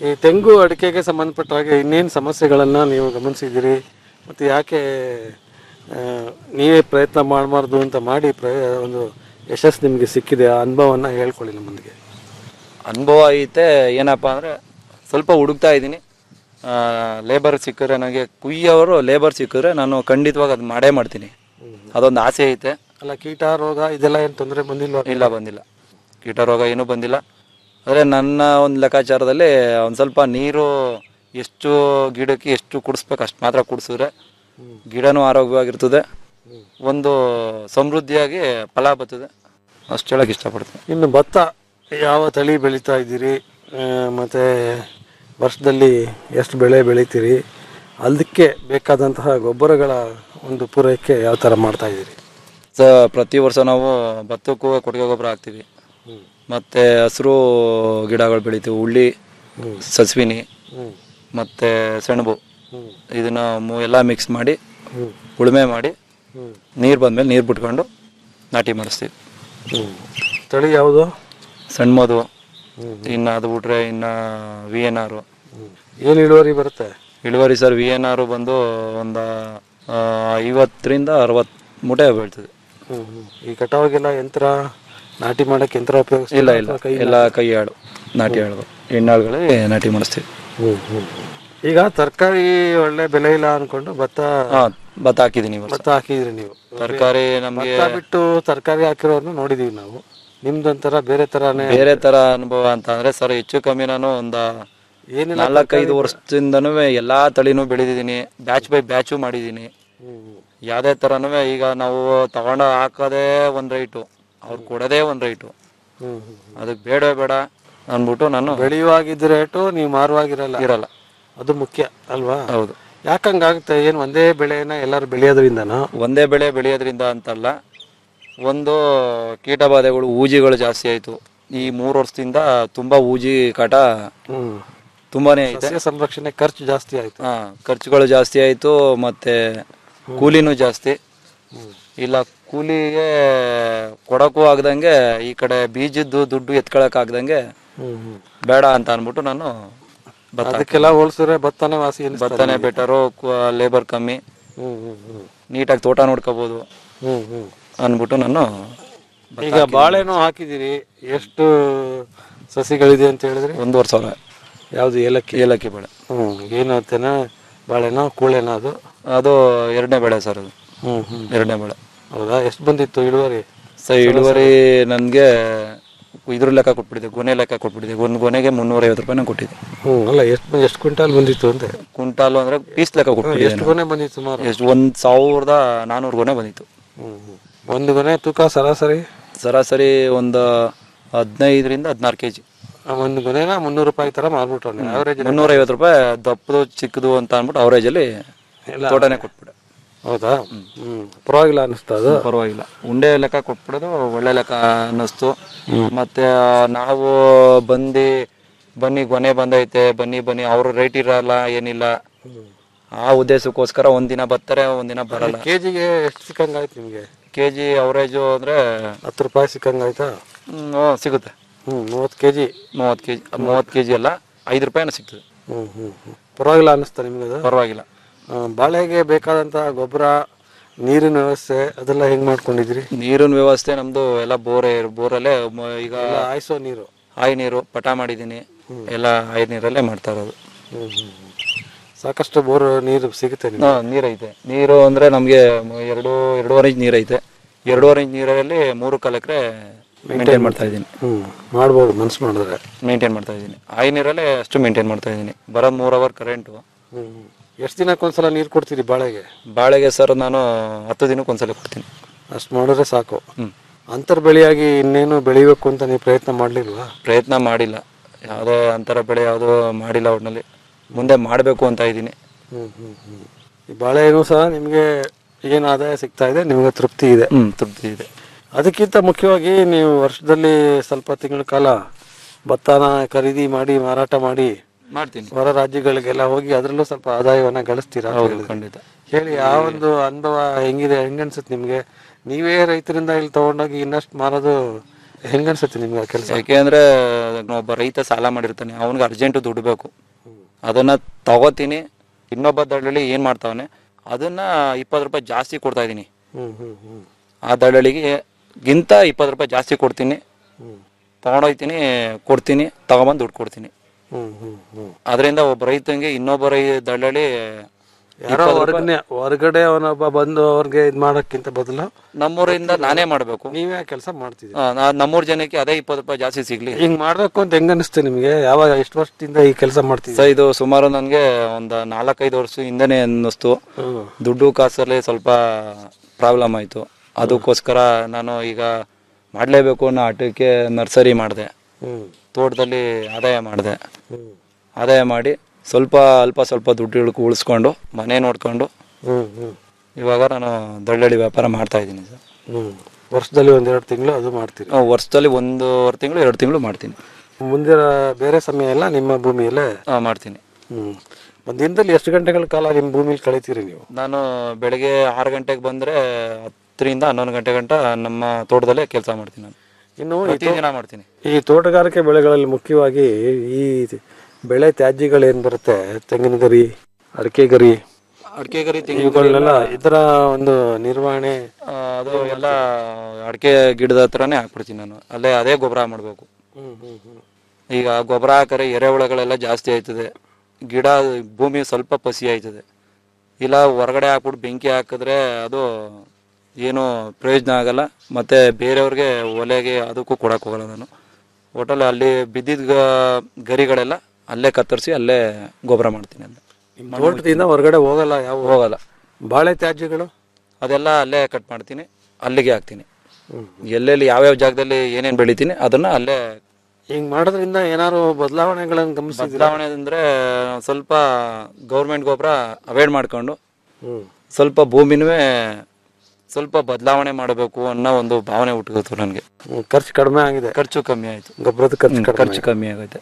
ಈ ತೆಂಗು ಅಡಿಕೆಗೆ ಸಂಬಂಧಪಟ್ಟ ಹಾಗೆ ಇನ್ನೇನು ಸಮಸ್ಯೆಗಳನ್ನು ನೀವು ಗಮನಿಸಿದ್ದೀರಿ ಮತ್ತು ಯಾಕೆ ಆ, ನೀವೇ ಪ್ರಯತ್ನ ಮಾಡಬಾರ್ದು ಅಂತ ಮಾಡಿ ಪ್ರಯ ಒಂದು ಯಶಸ್ಸು ನಿಮಗೆ ಸಿಕ್ಕಿದೆ ಆ ಅನುಭವವನ್ನು ಹೇಳ್ಕೊಳ್ಳಿ ನಮ್ಮೊಂದಿಗೆ
ಅನುಭವ ಐತೆ ಏನಪ್ಪ ಅಂದರೆ ಸ್ವಲ್ಪ ಹುಡುಕ್ತಾ ಇದ್ದೀನಿ ಲೇಬರ್ ಸಿಕ್ಕಿದ್ರೆ ನನಗೆ ಕುಯ್ಯೋರು ಲೇಬರ್ ಸಿಕ್ಕಿದ್ರೆ ನಾನು ಖಂಡಿತವಾಗಿ ಅದು ಮಾಡೇ ಮಾಡ್ತೀನಿ ಅದೊಂದು ಆಸೆ ಐತೆ
ಅಲ್ಲ ಕೀಟ ರೋಗ ಇದೆಲ್ಲ ಏನು ತೊಂದರೆ ಬಂದಿಲ್ವಾ
ಇಲ್ಲ ಬಂದಿಲ್ಲ ಕೀಟ ರೋಗ ಏನೂ ಬಂದಿಲ್ಲ ಆದರೆ ನನ್ನ ಒಂದು ಲೆಕ್ಕಾಚಾರದಲ್ಲಿ ಒಂದು ಸ್ವಲ್ಪ ನೀರು ಎಷ್ಟು ಗಿಡಕ್ಕೆ ಎಷ್ಟು ಕುಡಿಸ್ಬೇಕು ಅಷ್ಟು ಮಾತ್ರ ಕುಡಿಸಿದ್ರೆ ಗಿಡನೂ ಆರೋಗ್ಯವಾಗಿರ್ತದೆ ಒಂದು ಸಮೃದ್ಧಿಯಾಗಿ ಫಲ ಬರ್ತದೆ ಅಷ್ಟು ಹೇಳಕ್ಕೆ ಇಷ್ಟಪಡ್ತೀನಿ
ಇನ್ನು ಭತ್ತ ಯಾವ ತಳಿ ಬೆಳೀತಾ ಇದ್ದೀರಿ ಆ, ಮತ್ತೆ ವರ್ಷದಲ್ಲಿ ಎಷ್ಟು ಬೆಳೆ ಬೆಳಿತೀರಿ ಅದಕ್ಕೆ ಬೇಕಾದಂತಹ ಗೊಬ್ಬರಗಳ ಒಂದು ಪೂರೈಕೆ ಯಾವ ಥರ ಮಾಡ್ತಾ ಇದ್ದೀರಿ
ಸ ಪ್ರತಿ ವರ್ಷ ನಾವು ಭತ್ತಕ್ಕೂ ಕೊಟ್ಟಿಗೆ ಗೊಬ್ಬರ ಹಾಕ್ತೀವಿ ಮತ್ತು ಹಸಿರು ಗಿಡಗಳು ಬೆಳಿತೀವಿ ಉಳ್ಳಿ ಸಸ್ವಿನಿ ಮತ್ತು ಸೆಣಬು ಇದನ್ನ ಮು- ಎಲ್ಲ ಮಿಕ್ಸ್ ಮಾಡಿ ಉಳುಮೆ ಮಾಡಿ ನೀರು ಬಂದಮೇಲೆ ನೀರು ಬಿಟ್ಕೊಂಡು ನಾಟಿ ಮಾಡಿಸ್ತೀವಿ
ತಳಿ ಯಾವುದು
ಸಣ್ಣ ಮಧು ಇನ್ನು ಅದು ಬಿಟ್ರೆ ಇನ್ನು ವಿ ಎನ್ ಆರು
ಏನು ಇಳುವರಿ ಬರುತ್ತೆ
ಇಳುವರಿ ಸರ್ ವಿ ಎನ್ ಆರು ಬಂದು ಒಂದು ಆ, ಐವತ್ತರಿಂದ ಅರವತ್ತು ಮೂಟೆ ಬೀಳ್ತದೆ
ಈ ಕಟಾವಿಗೆಲ್ಲ ಯಂತ್ರ ನಾಟಿ ಮಾಡಕ್ಕೆ ಯಂತ್ರ ಉಪಯೋಗಿಸ್ತೀರಾ
ಇಲ್ಲ ಇಲ್ಲ
ಅಥವಾ ಕೈ
ಎಲ್ಲ ಕೈ ಆಳು ನಾಟಿ ಆಳು ಎಣ್ಣಾಳುಗಳೇ ನಾಟಿ ಮಾಡಿಸ್ತೀವಿ
ಈಗ ತರಕಾರಿ ಒಳ್ಳೆ ಬೆಲೆ ಇಲ್ಲ ಅನ್ಕೊಂಡು ಭತ್ತ
ಹಾಂ ಭತ್ತ ಹಾಕಿದ್ದೀನಿ ಈ ವರ್ಷ
ಭತ್ತ ಹಾಕಿದ್ರಿ ನೀವು
ತರಕಾರಿ ನಮಗೆ
ಭತ್ತ ಬಿಟ್ಟು ತರಕಾರಿ ಹಾಕಿರೋರ್ನ ನೋಡಿದೀವಿ ನಾವು ನಿಮ್ದೊಂಥರ ಬೇರೆ ತರಾನೇ
ಬೇರೆ ತರ ಅನುಭವ ಅಂತ ಅಂದ್ರೆ ಸರ್ ಹೆಚ್ಚು ಕಮ್ಮಿ ನಾನು ಒಂದ
ಏನಿಲ್ಲ
ನಾಲ್ಕೈದು ವರ್ಷದಿಂದನೂ ಎಲ್ಲಾ ತಳಿನೂ ಬೆಳೆದಿದ್ದೀನಿ ಬ್ಯಾಚ್ ಬೈ ಬ್ಯಾಚು ಮಾಡಿದ್ದೀನಿ ಯಾವುದೇ ಥರನೂ ಈಗ ನಾವು ತಗೊಂಡು ಹಾಕೋದೇ ಒಂದು ರೈಟು ಅವ್ರು ಕೊಡೋದೇ ಒಂದು ರೈಟು ಅದಕ್ಕೆ ಬೇಡ ಬೇಡ ಅಂದ್ಬಿಟ್ಟು ನಾನು
ಬೆಳೆಯುವಾಗಿದ್ದ ರೇಟು ನೀವು ಮಾರುವಾಗಿರಲ್ಲ
ಇರಲ್ಲ
ಅದು ಮುಖ್ಯ ಅಲ್ವಾ
ಹೌದು
ಯಾಕಂಗಾಗುತ್ತೆ ಏನು ಒಂದೇ ಬೆಳೆನ ಎಲ್ಲರೂ ಬೆಳೆಯೋದ್ರಿಂದನಾ
ಒಂದೇ ಬೆಳೆ ಬೆಳೆಯೋದ್ರಿಂದ ಅಂತಲ್ಲ ಒಂದು ಕೀಟಬಾಧೆಗಳು ಊಜಿಗಳು ಜಾಸ್ತಿ ಆಯಿತು ಈ ಮೂರು ವರ್ಷದಿಂದ ತುಂಬ ಊಜಿ ಕಾಟ
ಹ್ಮ್
ತುಂಬಾನೇ ಐತೆ
ಸಸ್ಯ ಸಂರಕ್ಷಣೆ ಖರ್ಚು ಜಾಸ್ತಿ ಆಯ್ತು
ಹಾ ಖರ್ಚುಗಳು ಜಾಸ್ತಿ ಆಯಿತು ಮತ್ತೆ ಕೂಲಿನೂ ಜಾಸ್ತಿ ಇಲ್ಲ ಕೂಲಿಗೆ ಕೊಡಕ್ಕೂ ಆಗ್ದಂಗೆ ಈ ಕಡೆ ಬೀಜದ್ದು ದುಡ್ಡು ಎತ್ಕೊಳಕ್ ಆಗ್ದಂಗೆ ಬೇಡ ಅಂತ ಅನ್ಬಿಟ್ಟು ನಾನು ಭತ್ತ
ಅದಕ್ಕೆಲ್ಲ ಹೋಲಿಸಿದ್ರೆ ಭತ್ತನೇ ವಾಸಿ ಅನಿಸ್ತಾ
ಭತ್ತನೇ ಬೆಟರು ಲೇಬರ್ ಕಮ್ಮಿ
ಹ್ಮ್ ಹ್ಮ್ ಹ್ಮ್
ನೀಟಾಗಿ ತೋಟ ನೋಡ್ಕೋಬಹುದು
ಹ್ಮ್ ಹ್ಮ್
ಅನ್ಬಿಟ್ಟು ನಾನು ಭತ್ತ
ಈಗ ಬಾಳೆನೂ ಹಾಕಿದಿರಿ ಎಷ್ಟು ಸಸಿಗಳಿದೆ ಅಂತ ಹೇಳಿದ್ರಿ
ಒಂದೂವರೆ ಸಾವಿರ
ಯಾವ್ದು ಏಲಕ್ಕಿ
ಏಲಕ್ಕಿ ಬೆಳೆ
ಹ್ಮ್ ಏನು ತೆನ ಬಾಳೆನೋ ಕೂಳೆನೋ ಅದು
ಅದು ಎರಡನೇ ಬೆಳೆ ಸರ್ ಅದು
ಹ್ಮ್ ಹ್ಮ್
ಎರಡನೇ ಬೆಳೆ
ಹೌದಾ ಎಷ್ಟು ಬಂದಿತ್ತು ಇಳುವರಿ
ಸೊ ಇಳುವರಿ ನನಗೆ ಇದ್ರ ಲೆಕ್ಕ ಕೊಟ್ಬಿಟ್ಟಿದೆ ಗೊನೆ ಲೆಕ್ಕ ಕೊಟ್ಬಿಟ್ಟಿದೆ ಒಂದು ಗೊನೆಗೆ ಮುನ್ನೂರ ಐವತ್ತು ರೂಪಾಯಿ ಕೊಟ್ಟಿದ್ದೆ
ಹ್ಮ್ ಅಲ್ಲ ಎಷ್ಟು ಎಷ್ಟು ಕ್ವಿಂಟಾಲ್ ಬಂದಿತ್ತು ಅಂತ
ಕುಂಟಾಲು ಅಂದ್ರೆ ಪೀಸ್ ಲೆಕ್ಕ ಕೊಟ್ಬಿಟ್ಟಿದೆ
ಎಷ್ಟು ಗೊನೆ ಬಂದಿತ್ತು ಸುಮಾರು
ಎಷ್ಟು ಒಂದು ಸಾವಿರದ ನಾನ್ನೂರು ಗೊನೆ ಬಂದಿತ್ತು
ಹ್ಮ್ ಹ್ಮ್. ಒಂದು ಗೊನೆ ತೂಕ ಸರಾಸರಿ
ಸರಾಸರಿ ಒಂದು ಹದಿನೈದರಿಂದ ಹದಿನಾರು ಕೆ ಜಿ
ಆ ಒಂದು ಗೊನೆನ ಮುನ್ನೂರು ರೂಪಾಯಿ ತರ ಮಾರ್ಬಿಟ್ಟು ಅವರೇಜ್
ಮುನ್ನೂರ ಐವತ್ತು ರೂಪಾಯಿ ದಪ್ಪದು ಚಿಕ್ಕದು ಅಂತ ಅಂದ್ಬಿಟ್ಟು ಅವರೇಜಲ್ಲಿ ತೋಟನೇ ಕೊಟ್ಬಿಟ್ಟೆ
ಹೌದಾ ಹ್ಮ್ ಪರವಾಗಿಲ್ಲ ಅನಿಸ್ತಾ ಅದು
ಪರವಾಗಿಲ್ಲ ಉಂಡೆ ಲೆಕ್ಕ ಕೊಟ್ಬಿಡೋದು ಒಳ್ಳೆ ಲೆಕ್ಕ ಅನ್ನಿಸ್ತು ಮತ್ತೆ ನಾವು ಬಂದು ಬನ್ನಿ ಗೊನೆ ಬಂದೈತೆ ಬನ್ನಿ ಬನ್ನಿ ಅವ್ರ ರೇಟ್ ಇರಲ್ಲ ಏನಿಲ್ಲ ಆ ಉದ್ದೇಶಕ್ಕೋಸ್ಕರ ಒಂದಿನ ಬರ್ತಾರೆ ಒಂದಿನ ಬರಲ್ಲ
ಕೆಜಿಗೆ ಎಷ್ಟು ಸಿಕ್ಕಂಗಾಯ್ತು ನಿಮ್ಗೆ
ಕೆ ಜಿ ಅವರೇಜು ಅಂದ್ರೆ
ಹತ್ತು ರೂಪಾಯಿ ಸಿಕ್ಕಂಗಾಯ್ತಾ
ಹ್ಮ್, ಹ್ಮ್, ಸಿಗುತ್ತೆ
ಹ್ಮ್ ಮೂವತ್ತು ಕೆಜಿ
ಮೂವತ್ತು ಕೆ ಜಿ ಮೂವತ್ತು ಕೆ ಜಿ ಅಲ್ಲ ಐದು ರೂಪಾಯಿನ ಸಿಗ್ತದೆ
ಹ್ಮ್ ಹ್ಮ್ ಹ್ಮ್ ಪರವಾಗಿಲ್ಲ ಅನಿಸ್ತಾ ನಿಮ್ಗೆ ಅದು
ಪರವಾಗಿಲ್ಲ
ಆ, ಬಾಳೆಗೆ ಬೇಕಾದಂತ ಗೊಬ್ಬರ ನೀರಿನ ವ್ಯವಸ್ಥೆ ಅದೆಲ್ಲ ಹೆಂಗ್ ಮಾಡ್ಕೊಂಡಿದ್ರಿ
ನೀರಿನ ವ್ಯವಸ್ಥೆ ನಮ್ದು ಎಲ್ಲ ಬೋರೇ ಬೋರಲ್ಲೇ ಮ- ಈಗ
ಎಲ್ಲ ಆಯ್ಸೋ ನೀರು
ಆಯಿ ನೀರು ಪಟ ಮಾಡಿದ್ದೀನಿ ಎಲ್ಲ ಆಯಿ ನೀರಲ್ಲೇ ಮಾಡ್ತಾ ಇರೋದು
ಹ್ಮ್ ಹ್ಮ್ ಹ್ಮ್. ಸಾಕಷ್ಟು ಬೋರ್ ನೀರು ಸಿಗುತ್ತೆ ನಿಮ್ಗೆ
ಹಾ, ನೀರೈತೆ ನೀರು ಅಂದ್ರೆ ನಮ್ಗೆ ಮ- ಎರಡು ಎರಡೂವರೆ ಇಂಚ್ ನೀರೈತೆ ಎರಡೂವರೆ ಇಂಚ್ ನೀರಲ್ಲಿ ಮೂರು ಕಾಲು ಎಕರೆ ಮೇಂಟೈನ್ ಮಾಡ್ತಾ ಇದ್ದೀನಿ
ಹ್ಮ್ ಮಾಡ್ಬೋದು ಮನ್ಸು ಮಾಡಿದ್ರೆ
ಮೇಂಟೈನ್ ಮಾಡ್ತಾ ಇದ್ದೀನಿ ಆಯಿ ನೀರಲ್ಲೇ ಅಷ್ಟು ಮೇಂಟೈನ್ ಮಾಡ್ತಾ ಇದ್ದೀನಿ ಬರೋದು ಮೂರು ಅವರ್ ಕರೆಂಟು
ಹ್ಮ್ ಎಷ್ಟು ದಿನಕ್ಕೊಂದ್ಸಲ ನೀರು ಕೊಡ್ತೀರಿ ಬಾಳೆಗೆ
ಬಾಳೆಗೆ ಸರ್ ನಾನು ಹತ್ತು ದಿನಕ್ಕೆ ಒಂದ್ಸಲ ಕೊಡ್ತೀನಿ
ಅಷ್ಟು ಮಾಡಿದ್ರೆ ಸಾಕು
ಹ್ಮ್.
ಅಂತರ್ ಬೆಳೆಯಾಗಿ ಇನ್ನೇನು ಬೆಳಿಬೇಕು ಅಂತ ನೀವು ಪ್ರಯತ್ನ ಮಾಡ್ಲಿಲ್ವಾ
ಪ್ರಯತ್ನ ಮಾಡಿಲ್ಲ ಯಾವುದೇ ಅಂತರ ಬೆಳೆ ಯಾವುದೂ ಮಾಡಿಲ್ಲ ಒಟ್ಟಿನಲ್ಲಿ ಮುಂದೆ ಮಾಡಬೇಕು ಅಂತ ಇದ್ದೀನಿ
ಹ್ಮ್ ಹ್ಮ್ ಹ್ಮ್ ಈ ಬಾಳೆನೂ ಸಹ ನಿಮಗೆ ಏನು ಆದಾಯ ಸಿಗ್ತಾ ಇದೆ ನಿಮಗೆ ತೃಪ್ತಿ ಇದೆ
ಹ್ಞೂ ತೃಪ್ತಿ ಇದೆ
ಅದಕ್ಕಿಂತ ಮುಖ್ಯವಾಗಿ ನೀವು ವರ್ಷದಲ್ಲಿ ಸ್ವಲ್ಪ ತಿಂಗಳ ಕಾಲ ಭತ್ತನ ಖರೀದಿ ಮಾಡಿ ಮಾರಾಟ ಮಾಡಿ
ಮಾಡ್ತೀನಿ
ಹೊರ ರಾಜ್ಯಗಳಿಗೆಲ್ಲ ಹೋಗಿ ಅದರಲ್ಲೂ ಸ್ವಲ್ಪ ಆದಾಯವನ್ನ ಗಳಿಸ್ತೀರಾ ಅಂತ
ಹೌದು
ಹೇಳಿದ್ರಿ.
ಖಂಡಿತ
ಹೇಳಿ ಆ ಒಂದು ಅನುಭವ ಹೆಂಗಿದೆ ಹೆಂಗ್ ಅನ್ಸುತ್ತೆ ನಿಮ್ಗೆ ನೀವೇ ರೈತರಿಂದ ಇಲ್ಲಿ ತಗೊಂಡೋಗಿ ಇನ್ನಷ್ಟು ಮಾರೋದು ಹೆಂಗ ಅನ್ಸುತ್ತೆ ನಿಮ್ಗೆ ಕೆಲಸ
ಯಾಕೆಂದ್ರೆ ಒಬ್ಬ ರೈತ ಸಾಲ ಮಾಡಿರ್ತಾನೆ ಅವನಿಗೆ ಅರ್ಜೆಂಟ್ ದುಡ್ಡು ಬೇಕು ಅದನ್ನ ತಗೋತೀನಿ ಇನ್ನೊಬ್ಬ ದಳ್ಳಾಳಿ ಏನ್ ಮಾಡ್ತಾವನೆ ಅದನ್ನ ಇಪ್ಪತ್ತು ರೂಪಾಯಿ ಜಾಸ್ತಿ ಕೊಡ್ತಾ ಇದೀನಿ
ಹ್ಮ್ ಹ್ಮ್ ಹ್ಮ್
ಆ ದಳ್ಳಾಳಿಗೆ ಗಿಂತ ಇಪ್ಪತ್ತು ರೂಪಾಯಿ ಜಾಸ್ತಿ ಕೊಡ್ತೀನಿ ತಗೊಂಡೋಗ್ತೀನಿ ಕೊಡ್ತೀನಿ ತಗೊಂಬಂದು ದುಡ್ಡು ಕೊಡ್ತೀನಿ
ಹ್ಮ್ ಹ್ಮ್ ಹ್ಮ್
ಅದರಿಂದ ಒಬ್ಬ ರೈತಂಗೆ ಇನ್ನೊಬ್ಬ ರೈ ದಳ್ಳಾಳಿ
ಯಾರೋ
20 ರೂಪಾಯಿ-
ಹೊರಗನೆ ಹೊರಗಡೆ ಅವನೊಬ್ಬ ಬಂದು ಅವ್ರಿಗೆ ಇದ್ ಮಾಡಕ್ಕಿಂತ ಬದಲು
ನಮ್ಮೂರಿಂದ ನಾನೇ ಮಾಡ್ಬೇಕು
ನೀವೇ ಕೆಲಸ ಮಾಡ್ತಿದ್ದೀರಿ
ಆ, ನಾ- ನಮ್ಮೂರ್ ಜನಕ್ಕೆ ಅದೇ ಇಪ್ಪತ್ತು ರೂಪಾಯಿ ಜಾಸ್ತಿ ಸಿಗ್ಲಿ
ಹಿಂಗ್ ಮಾಡ್ಬೇಕು ಅಂತ ಹೆಂಗ ಅನಿಸ್ತು ನಿಮ್ಗೆ ಯಾವಾಗ ಎಷ್ಟು ವರ್ಷದಿಂದ ಈ ಕೆಲಸ ಮಾಡ್ತಿದ್ದೀರಿ
ಸೊ ಇದು ಸುಮಾರು ನನಗೆ ಒಂದು ನಾಲ್ಕೈದು ವರ್ಷ ಹಿಂದೆನೆ ಅನ್ನಿಸ್ತು
ಹ್ಮ್.
ದುಡ್ಡು ಕಾಸಲ್ಲಿ ಸ್ವಲ್ಪ ಪ್ರಾಬ್ಲಮ್ ಆಯಿತು ಅದಕ್ಕೋಸ್ಕರ ನಾನು ಈಗ ಮಾಡಲೇಬೇಕು ಅನ್ನೋ ಆಟಕ್ಕೆ ನರ್ಸರಿ ಮಾಡಿದೆ
ಹ್ಮ್
ತೋಟದಲ್ಲಿ ಆದಾಯ ಮಾಡಿದೆ
ಹ್ಮ್
ಆದಾಯ ಮಾಡಿ ಸ್ವಲ್ಪ ಅಲ್ಪ ಸ್ವಲ್ಪ ದುಡ್ಡು ಉಳ್ಕ ಉಳಿಸ್ಕೊಂಡು ಮನೆ ನೋಡ್ಕೊಂಡು
ಹ್ಮ್ ಹ್ಮ್
ಇವಾಗ ನಾನು ದಳ್ಳಾಳಿ ವ್ಯಾಪಾರ ಮಾಡ್ತಾ ಇದ್ದೀನಿ ಸರ್
ಹ್ಮ್ ವರ್ಷದಲ್ಲಿ ಒಂದೆರಡು ತಿಂಗಳು ಅದು ಮಾಡ್ತೀರಿ
ಆ, ವರ್ಷದಲ್ಲಿ ಒಂದೂವರೆ ತಿಂಗಳು ಎರಡು ತಿಂಗಳು ಮಾಡ್ತೀನಿ
ಮುಂದಿನ ಬೇರೆ ಸಮಯ ಎಲ್ಲ ನಿಮ್ಮ ಭೂಮಿಯಲ್ಲೇ
ಆ, ಮಾಡ್ತೀನಿ
ಹ್ಮ್ ಒಂದ್ ದಿನದಲ್ಲಿ ಎಷ್ಟು ಗಂಟೆಗಳ ಕಾಲ ನಿಮ್ಮ ಭೂಮಿಲಿ ಕಳಿತೀರಿ ನೀವು
ನಾನು ಬೆಳಗ್ಗೆ ಆರು ಗಂಟೆಗೆ ಬಂದರೆ ಹತ್ತರಿಂದ ಹನ್ನೊಂದು ಗಂಟೆ ಗಂಟ ನಮ್ಮ ತೋಟದಲ್ಲೇ ಕೆಲಸ ಮಾಡ್ತೀನಿ ನಾನು
ಇನ್ನು ಈ ತೋ-
ಪ್ರತಿದಿನ ಮಾಡ್ತೀನಿ
ಈ ತೋಟಗಾರಿಕೆ ಬೆಳೆಗಳಲ್ಲಿ ಮುಖ್ಯವಾಗಿ ಈ ಬೆಳೆ ತ್ಯಾಜ್ಯಗಳು ಏನ್ ಬರುತ್ತೆ ತೆಂಗಿನ ಗರಿ ಅಡಿಕೆ ಗರಿ
ಅಡಿಕೆ ಗರಿ ತೆಂಗಿನ
ಇವುಗಳನ್ನೆಲ್ಲ ಇದರ ಒಂದು ನಿರ್ವಹಣೆ
ಆ, ಅದು ಎಲ್ಲ ಅಡಿಕೆ ಗಿಡದ ಹತ್ರನೇ ಹಾಕ್ಬಿಡ್ತೀನಿ ನಾನು ಅಲ್ಲೇ ಅದೇ ಗೊಬ್ಬರ ಮಾಡಬೇಕು ಈಗ ಗೊಬ್ಬರ ಹಾಕಿದ್ರೆ ಎರೆಹುಳಗಳೆಲ್ಲ ಜಾಸ್ತಿ ಆಯ್ತದೆ ಗಿಡ ಭೂಮಿ ಸ್ವಲ್ಪ ಪಸಿ ಆಯ್ತದೆ ಇಲ್ಲ ಹೊರಗಡೆ ಹಾಕ್ಬಿಟ್ಟು ಬೆಂಕಿ ಹಾಕಿದ್ರೆ ಅದು ಏನು ಪ್ರಯೋಜನ ಆಗಲ್ಲ ಮತ್ತೆ ಬೇರೆಯವ್ರಿಗೆ ಒಲೆಗೆ ಅದಕ್ಕೂ ಕೊಡಕ್ಕೆ ಹೋಗಲ್ಲ ನಾನು ಒಟ್ಟಲ್ಲಿ ಅಲ್ಲಿ ಬಿದ್ದಿದ್ದ ಗ- ಗರಿಗಳೆಲ್ಲ ಅಲ್ಲೇ ಕತ್ತರಿಸಿ ಅಲ್ಲೇ ಗೊಬ್ಬರ ಮಾಡ್ತೀನಿ ಅಲ್ಲಿ
ನಿಮ್ ತೋಟದಿಂದ ಹೊರಗಡೆ ಹೋಗಲ್ಲ ಯಾವ
ಹೋಗಲ್ಲ
ಬಾಳೆ ತ್ಯಾಜ್ಯಗಳು
ಅದೆಲ್ಲ ಅಲ್ಲೇ ಕಟ್ ಮಾಡ್ತೀನಿ ಅಲ್ಲಿಗೆ ಹಾಕ್ತೀನಿ ಎಲ್ಲೆಲ್ಲಿ ಯಾವ್ಯಾವ ಜಾಗದಲ್ಲಿ ಏನೇನು ಬೆಳಿತೀನಿ ಅದನ್ನ ಅಲ್ಲೇ
ಹಿಂಗ್ ಮಾಡೋದ್ರಿಂದ ಏನಾದ್ರು ಬದಲಾವಣೆಗಳನ್ನು ಗಮನಿಸಿದ್ರೆ
ಬದಲಾವಣೆ ಅಂದ್ರೆ ಸ್ವಲ್ಪ ಗೌರ್ಮೆಂಟ್ ಗೊಬ್ಬರ ಅವಾಯ್ಡ್ ಮಾಡ್ಕೊಂಡು
ಹ್ಮ್
ಸ್ವಲ್ಪ ಭೂಮಿನೂ ಸ್ವಲ್ಪ ಬದಲಾವಣೆ ಮಾಡಬೇಕು ಅನ್ನೋ ಒಂದು ಭಾವನೆ ಹುಟ್ಟುತ್ತು ನನಗೆ
ಹ್ಮ್, ಖರ್ಚು ಕಡಿಮೆ ಆಗಿದೆ
ಖರ್ಚು ಕಮ್ಮಿ ಆಯ್ತು
ಗೊಬ್ಬರದ ಖರ್ಚು
ಹ್ಮ್,
ಕಡಿಮೆ
ಖರ್ಚು ಕಮ್ಮಿ ಆಗೈತೆ